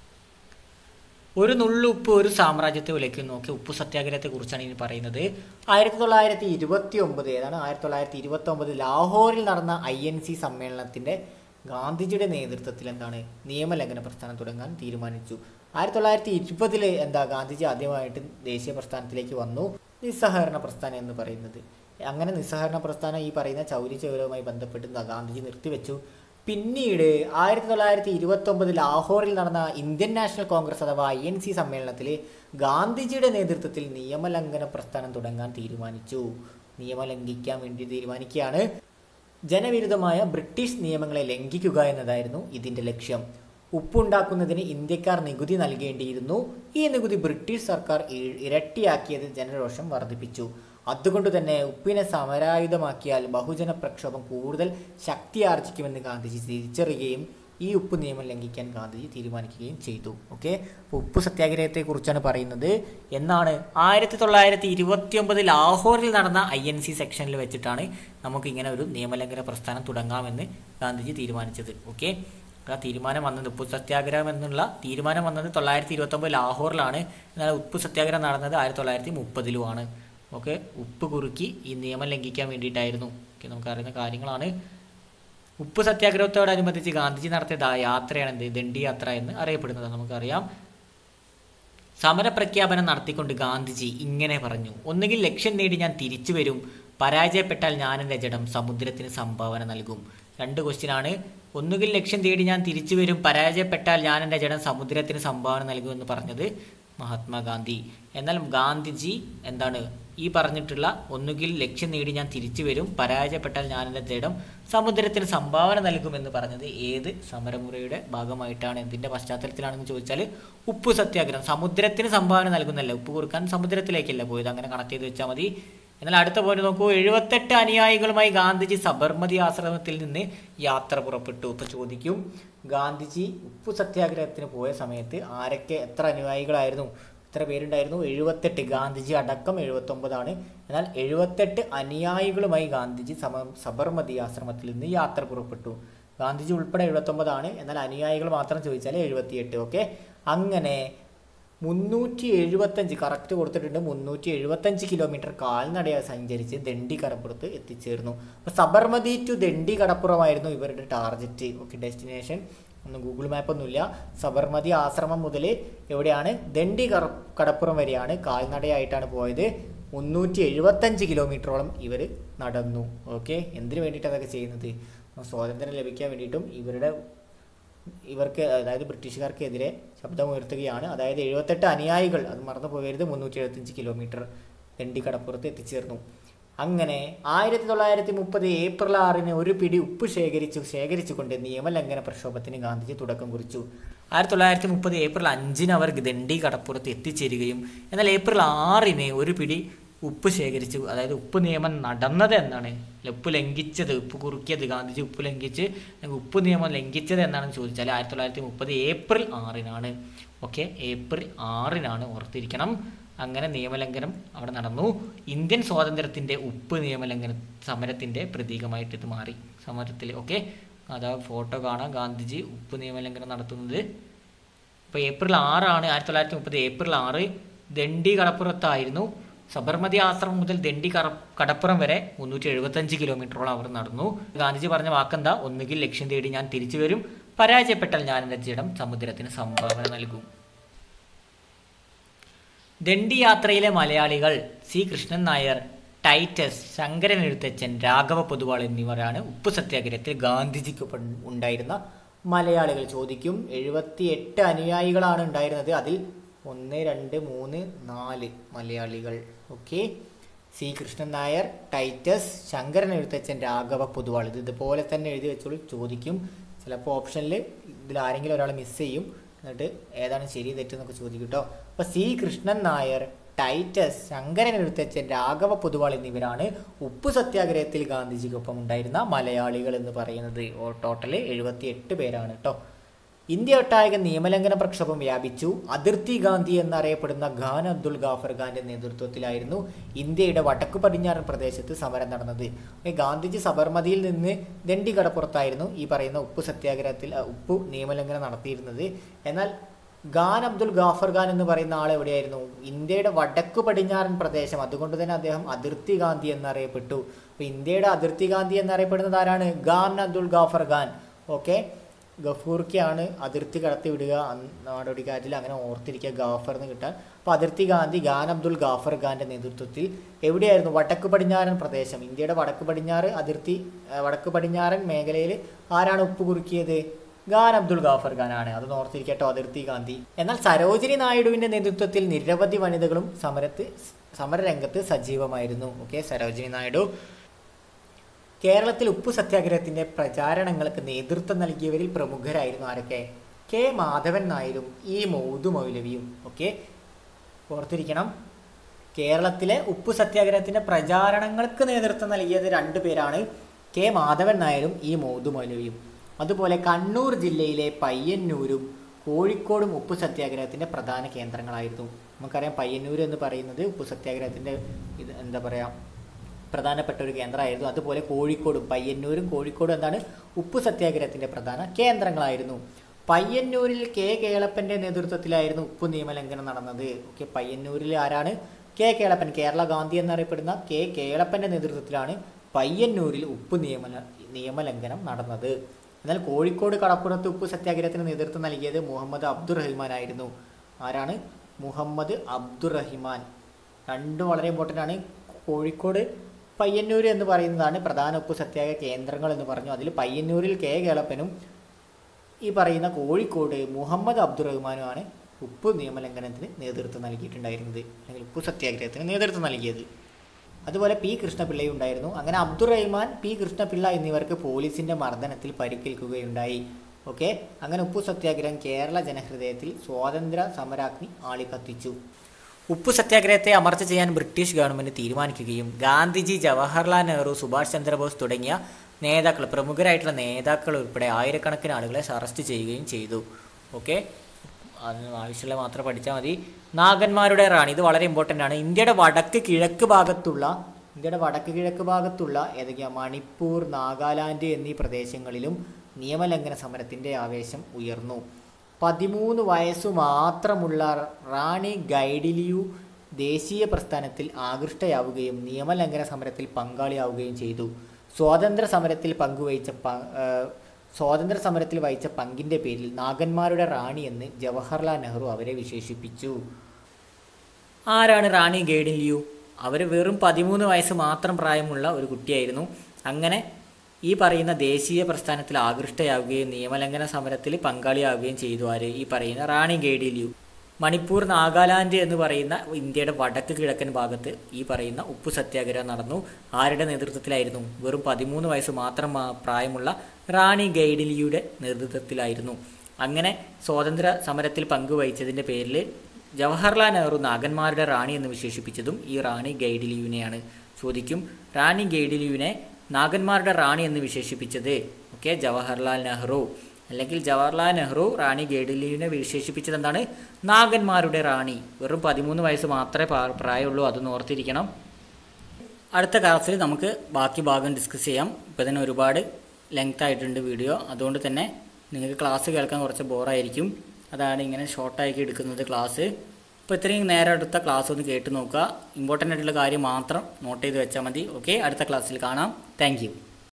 ഒരു നുള്ളുപ്പ് ഒരു സാമ്രാജ്യത്തെ വിലയ്ക്കുന്നു നോക്കി ഉപ്പു സത്യാഗ്രഹത്തെ കുറിച്ചാണ് ഇനി പറയുന്നത് ആയിരത്തി തൊള്ളായിരത്തി ഇരുപത്തി ഒമ്പത് ഏതാണ് ആയിരത്തി തൊള്ളായിരത്തി ഇരുപത്തി ഒമ്പത് ലാഹോറിൽ നടന്ന ഐ എൻ സി സമ്മേളനത്തിന്റെ ഗാന്ധിജിയുടെ നേതൃത്വത്തിൽ എന്താണ് നിയമലംഘന പ്രസ്ഥാനം തുടങ്ങാൻ തീരുമാനിച്ചു ആയിരത്തി തൊള്ളായിരത്തി ഇരുപതില് എന്താ ഗാന്ധിജി ആദ്യമായിട്ട് ദേശീയ പ്രസ്ഥാനത്തിലേക്ക് വന്നു നിസ്സഹകരണ പ്രസ്ഥാനം എന്ന് പറയുന്നത് അങ്ങനെ നിസ്സഹകരണ പ്രസ്ഥാനം ഈ പറയുന്ന ചൗരി ചൗരവുമായി ബന്ധപ്പെട്ട് എന്താ ഗാന്ധിജി നിർത്തിവെച്ചു പിന്നീട് ആയിരത്തി തൊള്ളായിരത്തി ഇരുപത്തി ഒമ്പത് ലാഹോറിൽ നടന്ന ഇന്ത്യൻ നാഷണൽ കോൺഗ്രസ് അഥവാ ഐ എൻ സി സമ്മേളനത്തിൽ ഗാന്ധിജിയുടെ നേതൃത്വത്തിൽ നിയമലംഘന പ്രസ്ഥാനം തുടങ്ങാൻ തീരുമാനിച്ചു നിയമം ലംഘിക്കാൻ വേണ്ടി തീരുമാനിക്കുകയാണ് ജനവിരുദ്ധമായ ബ്രിട്ടീഷ് നിയമങ്ങളെ ലംഘിക്കുക എന്നതായിരുന്നു ഇതിന്റെ ലക്ഷ്യം ഉപ്പുണ്ടാക്കുന്നതിന് ഇന്ത്യക്കാർ നികുതി നൽകേണ്ടിയിരുന്നു ഈ നികുതി ബ്രിട്ടീഷ് സർക്കാർ ഇ- ഇരട്ടിയാക്കിയത് ജനരോഷം വർദ്ധിപ്പിച്ചു അതുകൊണ്ട് തന്നെ ഉപ്പിനെ സമരായുധമാക്കിയാൽ ബഹുജന പ്രക്ഷോഭം കൂടുതൽ ശക്തിയാർജിക്കുമെന്ന് ഗാന്ധിജി തിരിച്ചറിയുകയും ഈ ഉപ്പ് നിയമം ലംഘിക്കാൻ ഗാന്ധിജി തീരുമാനിക്കുകയും ചെയ്തു ഓക്കെ ഉപ്പ് സത്യാഗ്രഹത്തെ കുറിച്ചാണ് പറയുന്നത് എന്നാണ് ആയിരത്തി തൊള്ളായിരത്തി ഇരുപത്തി ഒമ്പത് ലാഹോറിൽ നടന്ന ഐ എൻ സി സെക്ഷനിൽ വെച്ചിട്ടാണ് നമുക്ക് ഇങ്ങനെ ഒരു നിയമലംഘന പ്രസ്ഥാനം തുടങ്ങാമെന്ന് ഗാന്ധിജി തീരുമാനിച്ചത് ഓക്കെ ആ തീരുമാനം വന്നത് ഉപ്പു സത്യാഗ്രഹം എന്നുള്ള തീരുമാനം വന്നത് തൊള്ളായിരത്തി ഇരുപത്തി ഒമ്പത് ലാഹോറിലാണ് എന്നാൽ ഉപ്പു സത്യാഗ്രഹം നടന്നത് ആയിരത്തി തൊള്ളായിരത്തി മുപ്പതിലുമാണ് ഓക്കെ ഉപ്പ് കുറുക്കി ഈ നിയമം ലംഘിക്കാൻ വേണ്ടിയിട്ടായിരുന്നു ഓക്കെ നമുക്കറിയുന്ന കാര്യങ്ങളാണ് ഉപ്പ് സത്യാഗ്രഹത്തോടനുബന്ധിച്ച് ഗാന്ധിജി നടത്തിയ ദാ- യാത്രയാണ് എന്ത് ദണ്ഡി യാത്ര എന്ന് അറിയപ്പെടുന്നത് നമുക്കറിയാം സമരപ്രഖ്യാപനം നടത്തിക്കൊണ്ട് ഗാന്ധിജി ഇങ്ങനെ പറഞ്ഞു ഒന്നുകിൽ ലക്ഷ്യം നേടി ഞാൻ തിരിച്ചു വരും പരാജയപ്പെട്ടാൽ ഞാൻ എൻ്റെ ജഡം സമുദ്രത്തിന് സംഭാവന നൽകും രണ്ട് ക്വസ്റ്റ്യനാണ് ഒന്നുകിൽ ലക്ഷ്യം തേടി ഞാൻ തിരിച്ചു വരും പരാജയപ്പെട്ടാൽ ഞാൻ എൻ്റെ ജഡം സമുദ്രത്തിന് സംഭാവന നൽകും എന്ന് പറഞ്ഞത് മഹാത്മാഗാന്ധി എന്നാൽ ഗാന്ധിജി എന്താണ് ഈ പറഞ്ഞിട്ടുള്ള ഒന്നുകിൽ ലക്ഷ്യം നേടി ഞാൻ തിരിച്ചു വരും പരാജയപ്പെട്ടാൽ ഞാൻ എൻ്റെ ജഡം സമുദ്രത്തിന് സംഭാവന നൽകുമെന്ന് പറഞ്ഞത് ഏത് സമരമുറയുടെ ഭാഗമായിട്ടാണ് എന്തിൻ്റെ പശ്ചാത്തലത്തിലാണെന്ന് ചോദിച്ചാൽ ഉപ്പ് സത്യാഗ്രഹം സമുദ്രത്തിന് സംഭാവന നൽകുന്നല്ല ഉപ്പ് കുറുക്കാൻ സമുദ്രത്തിലേക്കല്ല പോയത് അങ്ങനെ കണക്ട് ചെയ്ത് വെച്ചാൽ മതി എന്നാൽ അടുത്ത പോയിന്റ് നോക്കൂ എഴുപത്തെട്ട് അനുയായികളുമായി ഗാന്ധിജി സബർമതി ആശ്രമത്തിൽ നിന്ന് യാത്ര പുറപ്പെട്ടു ഇപ്പൊ ചോദിക്കും ഗാന്ധിജി ഉപ്പു സത്യാഗ്രഹത്തിന് പോയ സമയത്ത് ആരൊക്കെ എത്ര അനുയായികളായിരുന്നു എത്ര പേരുണ്ടായിരുന്നു എഴുപത്തെട്ട് ഗാന്ധിജി അടക്കം എഴുപത്തൊമ്പതാണ് എന്നാൽ എഴുപത്തെട്ട് അനുയായികളുമായി ഗാന്ധിജി സമ സബർമതി ആശ്രമത്തിൽ നിന്ന് യാത്ര പുറപ്പെട്ടു ഗാന്ധിജി ഉൾപ്പെടെ എഴുപത്തൊമ്പതാണ് എന്നാൽ അനുയായികൾ മാത്രം ചോദിച്ചാൽ എഴുപത്തിയെട്ട് ഓക്കെ അങ്ങനെ മുന്നൂറ്റി എഴുപത്തഞ്ച് കറക്റ്റ് കൊടുത്തിട്ടുണ്ട് മുന്നൂറ്റി എഴുപത്തഞ്ച് കിലോമീറ്റർ കാൽനടയായി സഞ്ചരിച്ച് ദണ്ഡി കടപ്പുറത്ത് എത്തിച്ചേർന്നു അപ്പോൾ സബർമതി ടു ദണ്ഡി കടപ്പുറമായിരുന്നു ഇവരുടെ ടാർഗറ്റ് ഓക്കെ ഡെസ്റ്റിനേഷൻ ഒന്നും ഗൂഗിൾ മാപ്പ് ഒന്നുമില്ല സബർമതി ആശ്രമം മുതൽ എവിടെയാണ് ദണ്ഡി കറ കടപ്പുറം വരെയാണ് കാൽനടയായിട്ടാണ് പോയത് മുന്നൂറ്റി എഴുപത്തഞ്ച് കിലോമീറ്ററോളം ഇവർ നടന്നു ഓക്കെ എന്തിനു വേണ്ടിയിട്ടാണ് അതൊക്കെ ചെയ്യുന്നത് സ്വാതന്ത്ര്യം ലഭിക്കാൻ വേണ്ടിയിട്ടും ഇവരുടെ ഇവർക്ക് അതായത് ബ്രിട്ടീഷുകാർക്കെതിരെ ശബ്ദമുയർത്തുകയാണ് അതായത് എഴുപത്തെട്ട് അനുയായികൾ അത് മറന്നു പോകരുത് മുന്നൂറ്റി എഴുപത്തഞ്ച് കിലോമീറ്റർ ദണ്ഡി കടപ്പുറത്ത് എത്തിച്ചേർന്നു അങ്ങനെ ആയിരത്തി തൊള്ളായിരത്തി മുപ്പത് ഏപ്രിൽ ആറിന് ഒരു പിടി ഉപ്പ് ശേഖരിച്ചു ശേഖരിച്ചുകൊണ്ട് നിയമലംഘന പ്രക്ഷോഭത്തിന് ഗാന്ധിജി തുടക്കം കുറിച്ചു ആയിരത്തി തൊള്ളായിരത്തി മുപ്പത് ഏപ്രിൽ അഞ്ചിന് അവർ ദണ്ഡി കടപ്പുറത്ത് എത്തിച്ചേരുകയും എന്നാൽ ഏപ്രിൽ ആറിന് ഒരു പിടി ഉപ്പ് ശേഖരിച്ചു അതായത് ഉപ്പ് നിയമം നടന്നത് എന്നാണ് ഉപ്പ് ലംഘിച്ചത് ഉപ്പ് കുറുക്കിയത് ഗാന്ധിജി ഉപ്പ് ലംഘിച്ച് ഉപ്പ് നിയമം ലംഘിച്ചത് എന്നാണെന്ന് ചോദിച്ചാൽ ആയിരത്തി തൊള്ളായിരത്തി മുപ്പത് ഏപ്രിൽ ആറിനാണ് ഓക്കെ ഏപ്രിൽ ആറിനാണ് ഓർത്തിരിക്കണം അങ്ങനെ നിയമലംഘനം അവിടെ നടന്നു ഇന്ത്യൻ സ്വാതന്ത്ര്യത്തിൻ്റെ ഉപ്പ് നിയമലംഘന സമരത്തിൻ്റെ പ്രതീകമായിട്ട് ഇത് മാറി സമരത്തിൽ ഓക്കെ അതാ ഫോട്ടോ കാണാം ഗാന്ധിജി ഉപ്പ് നിയമലംഘനം നടത്തുന്നത് ഇപ്പോൾ ഏപ്രിൽ ആറാണ് ആയിരത്തി തൊള്ളായിരത്തി മുപ്പത് ഏപ്രിൽ ആറ് ദണ്ഡി കടപ്പുറത്തായിരുന്നു സബർമതി ആശ്രമം മുതൽ ദണ്ഡി കറ കടപ്പുറം വരെ മുന്നൂറ്റി എഴുപത്തഞ്ച് കിലോമീറ്ററോളം അവർ നടന്നു ഗാന്ധിജി പറഞ്ഞ വാക്കെന്താ ഒന്നുകിൽ ലക്ഷ്യം തേടി ഞാൻ തിരിച്ചു വരും പരാജയപ്പെട്ടാൽ ഞാൻ എൻ്റെ ജഡം സമുദ്രത്തിന് സംഭാവന നൽകും ദണ്ഡി യാത്രയിലെ മലയാളികൾ സി കൃഷ്ണൻ നായർ ടൈറ്റസ് ശങ്കരൻ എഴുത്തച്ഛൻ രാഘവ പൊതുവാൾ എന്നിവരാണ് ഉപ്പ് സത്യാഗ്രഹത്തിൽ ഗാന്ധിജിക്കൊപ്പം ഉണ്ടായിരുന്ന മലയാളികൾ ചോദിക്കും എഴുപത്തി എട്ട് അനുയായികളാണ് ഉണ്ടായിരുന്നത് അതിൽ ഒന്ന് രണ്ട് മൂന്ന് നാല് മലയാളികൾ ഓക്കെ സി കൃഷ്ണൻ നായർ ടൈറ്റസ് ശങ്കരൻ എഴുത്തച്ഛൻ രാഘവ പൊതുവാൾ ഇത് ഇതുപോലെ തന്നെ എഴുതി വെച്ചോളൂ ചോദിക്കും ചിലപ്പോൾ ഓപ്ഷനിൽ ഇതിൽ ആരെങ്കിലും ഒരാൾ മിസ് ചെയ്യും എന്നിട്ട് ഏതാണ് ശരി തെറ്റെന്നൊക്കെ ചോദിക്കും കേട്ടോ അപ്പോൾ സി കൃഷ്ണൻ നായർ ടൈറ്റസ് ശങ്കരൻ എഴുത്തച്ഛൻ രാഘവ പൊതുവാൾ എന്നിവരാണ് ഉപ്പ് സത്യാഗ്രഹത്തിൽ ഗാന്ധിജിക്കൊപ്പം ഉണ്ടായിരുന്ന മലയാളികൾ എന്ന് പറയുന്നത് ഓ ടോട്ടൽ എഴുപത്തി എട്ട് പേരാണ് കേട്ടോ ഇന്ത്യ ഒട്ടാകെ നിയമലംഘന പ്രക്ഷോഭം വ്യാപിച്ചു അതിർത്തി ഗാന്ധി എന്നറിയപ്പെടുന്ന ഖാൻ അബ്ദുൽ ഗാഫർ ഖാന്റെ നേതൃത്വത്തിലായിരുന്നു ഇന്ത്യയുടെ വടക്കു പടിഞ്ഞാറൻ പ്രദേശത്ത് സമരം നടന്നത് ഈ ഗാന്ധിജി സബർമതിയിൽ നിന്ന് ദണ്ഡി കടപ്പുറത്തായിരുന്നു ഈ പറയുന്ന ഉപ്പ് സത്യാഗ്രഹത്തിൽ അഹ്, ഉപ്പ് നിയമലംഘനം നടത്തിയിരുന്നത് എന്നാൽ ഖാൻ അബ്ദുൽ ഗാഫർ ഖാൻ എന്ന് പറയുന്ന ആൾ എവിടെയായിരുന്നു ഇന്ത്യയുടെ വടക്കു പടിഞ്ഞാറൻ പ്രദേശം അതുകൊണ്ട് തന്നെ അദ്ദേഹം അതിർത്തി ഗാന്ധി എന്നറിയപ്പെട്ടു അപ്പോൾ ഇന്ത്യയുടെ അതിർത്തി ഗാന്ധി എന്നറിയപ്പെടുന്നത് ആരാണ് ഖാൻ അബ്ദുൽ ഗാഫർ ഖാൻ ഓക്കെ ഗഫൂർക്കാണ് അതിർത്തി കടത്തി വിടുക അന്ന് നാടോടിക്കാറ്റിൽ അങ്ങനെ ഓർത്തിരിക്കുക ഗാഫർ എന്ന് കിട്ടാൻ അപ്പോൾ അതിർത്തി ഗാന്ധി ഖാൻ അബ്ദുൽ ഗാഫർ ഖാന്റെ നേതൃത്വത്തിൽ എവിടെയായിരുന്നു വടക്ക് പടിഞ്ഞാറൻ പ്രദേശം ഇന്ത്യയുടെ വടക്ക് പടിഞ്ഞാറ് അതിർത്തി ആ, വടക്ക് പടിഞ്ഞാറൻ മേഖലയിൽ ആരാണ് ഉപ്പ് കുറുക്കിയത് ഖാൻ അബ്ദുൽ ഗാഫർ ഖാനാണ് അത് ഓർത്തിരിക്കട്ടോ അതിർത്തി ഗാന്ധി എന്നാൽ സരോജിനി നായിഡുവിന്റെ നേതൃത്വത്തിൽ നിരവധി വനിതകളും സമരത്ത് സമരരംഗത്ത് സജീവമായിരുന്നു ഓക്കെ സരോജിനി നായിഡു കേരളത്തിൽ ഉപ്പു സത്യാഗ്രഹത്തിന്റെ പ്രചാരണങ്ങൾക്ക് നേതൃത്വം നൽകിയവരിൽ പ്രമുഖരായിരുന്നു ആരൊക്കെ കെ മാധവൻ നായരും ഇ മൗദു മൗലവിയും ഓക്കെ ഓർത്തിരിക്കണം കേരളത്തിലെ ഉപ്പു സത്യാഗ്രഹത്തിന്റെ പ്രചാരണങ്ങൾക്ക് നേതൃത്വം നൽകിയത് രണ്ടു പേരാണ് കെ മാധവൻ നായരും ഇ മൗദു മൗലവിയും അതുപോലെ കണ്ണൂർ ജില്ലയിലെ പയ്യന്നൂരും കോഴിക്കോടും ഉപ്പു സത്യാഗ്രഹത്തിന്റെ പ്രധാന കേന്ദ്രങ്ങളായിരുന്നു നമുക്കറിയാം പയ്യന്നൂർ എന്ന് പറയുന്നത് ഉപ്പു സത്യാഗ്രഹത്തിന്റെ ഇത് എന്താ പറയാ പ്രധാനപ്പെട്ട ഒരു കേന്ദ്രമായിരുന്നു അതുപോലെ കോഴിക്കോടും പയ്യന്നൂരും കോഴിക്കോടും എന്താണ് ഉപ്പു സത്യാഗ്രഹത്തിന്റെ പ്രധാന കേന്ദ്രങ്ങളായിരുന്നു പയ്യന്നൂരിൽ കെ കേളപ്പന്റെ നേതൃത്വത്തിലായിരുന്നു ഉപ്പു നിയമലംഘനം നടന്നത് ഓക്കെ പയ്യന്നൂരിൽ ആരാണ് കെ കേളപ്പൻ കേരള ഗാന്ധി എന്നറിയപ്പെടുന്ന കെ കേളപ്പന്റെ നേതൃത്വത്തിലാണ് പയ്യന്നൂരിൽ ഉപ്പ് നിയമന നിയമലംഘനം നടന്നത് എന്നാൽ കോഴിക്കോട് കടപ്പുറത്ത് ഉപ്പ് സത്യാഗ്രഹത്തിന് നേതൃത്വം നൽകിയത് മുഹമ്മദ് അബ്ദുറഹിമാൻ ആയിരുന്നു ആരാണ് മുഹമ്മദ് അബ്ദുറഹിമാൻ രണ്ടും വളരെ ഇമ്പോർട്ടൻ്റ് ആണ് കോഴിക്കോട് പയ്യന്നൂർ എന്ന് പറയുന്നതാണ് പ്രധാന ഉപ്പ് സത്യാഗ്രഹ കേന്ദ്രങ്ങൾ എന്ന് പറഞ്ഞു അതിൽ പയ്യന്നൂരിൽ കെ കേളപ്പനും ഈ പറയുന്ന കോഴിക്കോട് മുഹമ്മദ് അബ്ദുറഹ്മാനുമാണ് ഉപ്പ് നിയമലംഘനത്തിന് നേതൃത്വം നൽകിയിട്ടുണ്ടായിരുന്നത് അല്ലെങ്കിൽ ഉപ്പ് സത്യാഗ്രഹത്തിന് നേതൃത്വം നൽകിയത് അതുപോലെ പി കൃഷ്ണപിള്ളയും ഉണ്ടായിരുന്നു അങ്ങനെ അബ്ദുറഹ്മാൻ പി കൃഷ്ണപിള്ള എന്നിവർക്ക് പോലീസിന്റെ മർദ്ദനത്തിൽ പരിക്കേൽക്കുകയുണ്ടായി ഓക്കെ അങ്ങനെ ഉപ്പു സത്യാഗ്രഹം കേരള ജനഹൃദയത്തിൽ സ്വാതന്ത്ര്യ സമരാഗ്നി ആളിക്കത്തിച്ചു ഉപ്പു സത്യാഗ്രഹത്തെ അമർച്ച ചെയ്യാൻ ബ്രിട്ടീഷ് ഗവൺമെന്റ് തീരുമാനിക്കുകയും ഗാന്ധിജി ജവഹർലാൽ നെഹ്റു സുഭാഷ് ചന്ദ്രബോസ് തുടങ്ങിയ നേതാക്കൾ പ്രമുഖരായിട്ടുള്ള നേതാക്കൾ ഉൾപ്പെടെ ആയിരക്കണക്കിന് ആളുകളെ അറസ്റ്റ് ചെയ്യുകയും ചെയ്തു ഓക്കെ അതിന് ആവശ്യമുള്ള മാത്രം പഠിച്ചാൽ മതി നാഗന്മാരുടെ റാണി ഇത് വളരെ ഇമ്പോർട്ടൻ്റ് ആണ് ഇന്ത്യയുടെ വടക്ക് കിഴക്ക് ഭാഗത്തുള്ള ഇന്ത്യയുടെ വടക്ക് കിഴക്ക് ഭാഗത്തുള്ള ഏതൊക്കെയാ മണിപ്പൂർ നാഗാലാൻഡ് എന്നീ പ്രദേശങ്ങളിലും നിയമലംഘന സമരത്തിൻ്റെ ആവേശം ഉയർന്നു പതിമൂന്ന് വയസ്സു മാത്രമുള്ള റാണി ഗൈഡിലിയു ദേശീയ പ്രസ്ഥാനത്തിൽ ആകൃഷ്ടയാവുകയും നിയമലംഘന സമരത്തിൽ പങ്കാളിയാവുകയും ചെയ്തു സ്വാതന്ത്ര്യ സമരത്തിൽ പങ്കുവഹിച്ച പ- ഏഹ് സ്വാതന്ത്ര്യ സമരത്തിൽ വഹിച്ച പങ്കിന്റെ പേരിൽ നാഗന്മാരുടെ റാണി എന്ന് ജവഹർലാൽ നെഹ്റു അവരെ വിശേഷിപ്പിച്ചു ആരാണ് റാണി ഗൈഡിൻ ലിയു അവർ വെറും പതിമൂന്ന് വയസ്സ് മാത്രം പ്രായമുള്ള ഒരു കുട്ടിയായിരുന്നു അങ്ങനെ ഈ പറയുന്ന ദേശീയ പ്രസ്ഥാനത്തിൽ ആകൃഷ്ടയാവുകയും നിയമലംഘന സമരത്തിൽ പങ്കാളിയാവുകയും ചെയ്തു ആര് ഈ പറയുന്ന റാണി ഗൈഡി ലിയു മണിപ്പൂർ നാഗാലാൻഡ് എന്ന് പറയുന്ന ഇന്ത്യയുടെ വടക്ക് കിഴക്കൻ ഭാഗത്ത് ഈ പറയുന്ന ഉപ്പു സത്യാഗ്രഹം നടന്നു ആരുടെ നേതൃത്വത്തിലായിരുന്നു വെറും പതിമൂന്ന് വയസ്സ് മാത്രം മാ- പ്രായമുള്ള റാണി ഗൈഡിലിയുടെ നേതൃത്വത്തിലായിരുന്നു അങ്ങനെ സ്വാതന്ത്ര്യ സമരത്തിൽ പങ്കുവഹിച്ചതിൻ്റെ പേരിൽ ജവഹർലാൽ നെഹ്റു നാഗന്മാരുടെ റാണി എന്ന് വിശേഷിപ്പിച്ചതും ഈ റാണി ഗൈഡിലിയുവിനെയാണ് ചോദിക്കും റാണി ഗൈഡിലിയുവിനെ നാഗന്മാരുടെ റാണി എന്ന് വിശേഷിപ്പിച്ചത് ഓക്കെ ജവഹർലാൽ നെഹ്റു അല്ലെങ്കിൽ ജവഹർലാൽ നെഹ്റു റാണി ഗൈഡിലിയുവിനെ വിശേഷിപ്പിച്ചത് എന്താണ് നാഗന്മാരുടെ റാണി വെറും പതിമൂന്ന് വയസ്സ് മാത്രമേ പ്രാ- പ്രായമുള്ളൂ അതൊന്ന് ഓർത്തിരിക്കണം അടുത്ത ക്ലാസ്സിൽ നമുക്ക് ബാക്കി ഭാഗം ഡിസ്കസ് ചെയ്യാം ഇപ്പോൾ തന്നെ ഒരുപാട് ലെങ്ത് ആയിട്ടുണ്ട് വീഡിയോ അതുകൊണ്ട് തന്നെ നിങ്ങൾക്ക് ക്ലാസ് കേൾക്കാൻ കുറച്ച് ബോറായിരിക്കും അതാണ് ഇങ്ങനെ ഷോർട്ടാക്കി എടുക്കുന്നത് ക്ലാസ് അപ്പോൾ ഇത്രയും നേരം എടുത്ത ക്ലാസ് ഒന്ന് കേട്ട് നോക്കുക ഇമ്പോർട്ടൻ്റ് ആയിട്ടുള്ള കാര്യം മാത്രം നോട്ട് ചെയ്ത് വെച്ചാൽ മതി ഓക്കെ അടുത്ത ക്ലാസ്സിൽ കാണാം താങ്ക്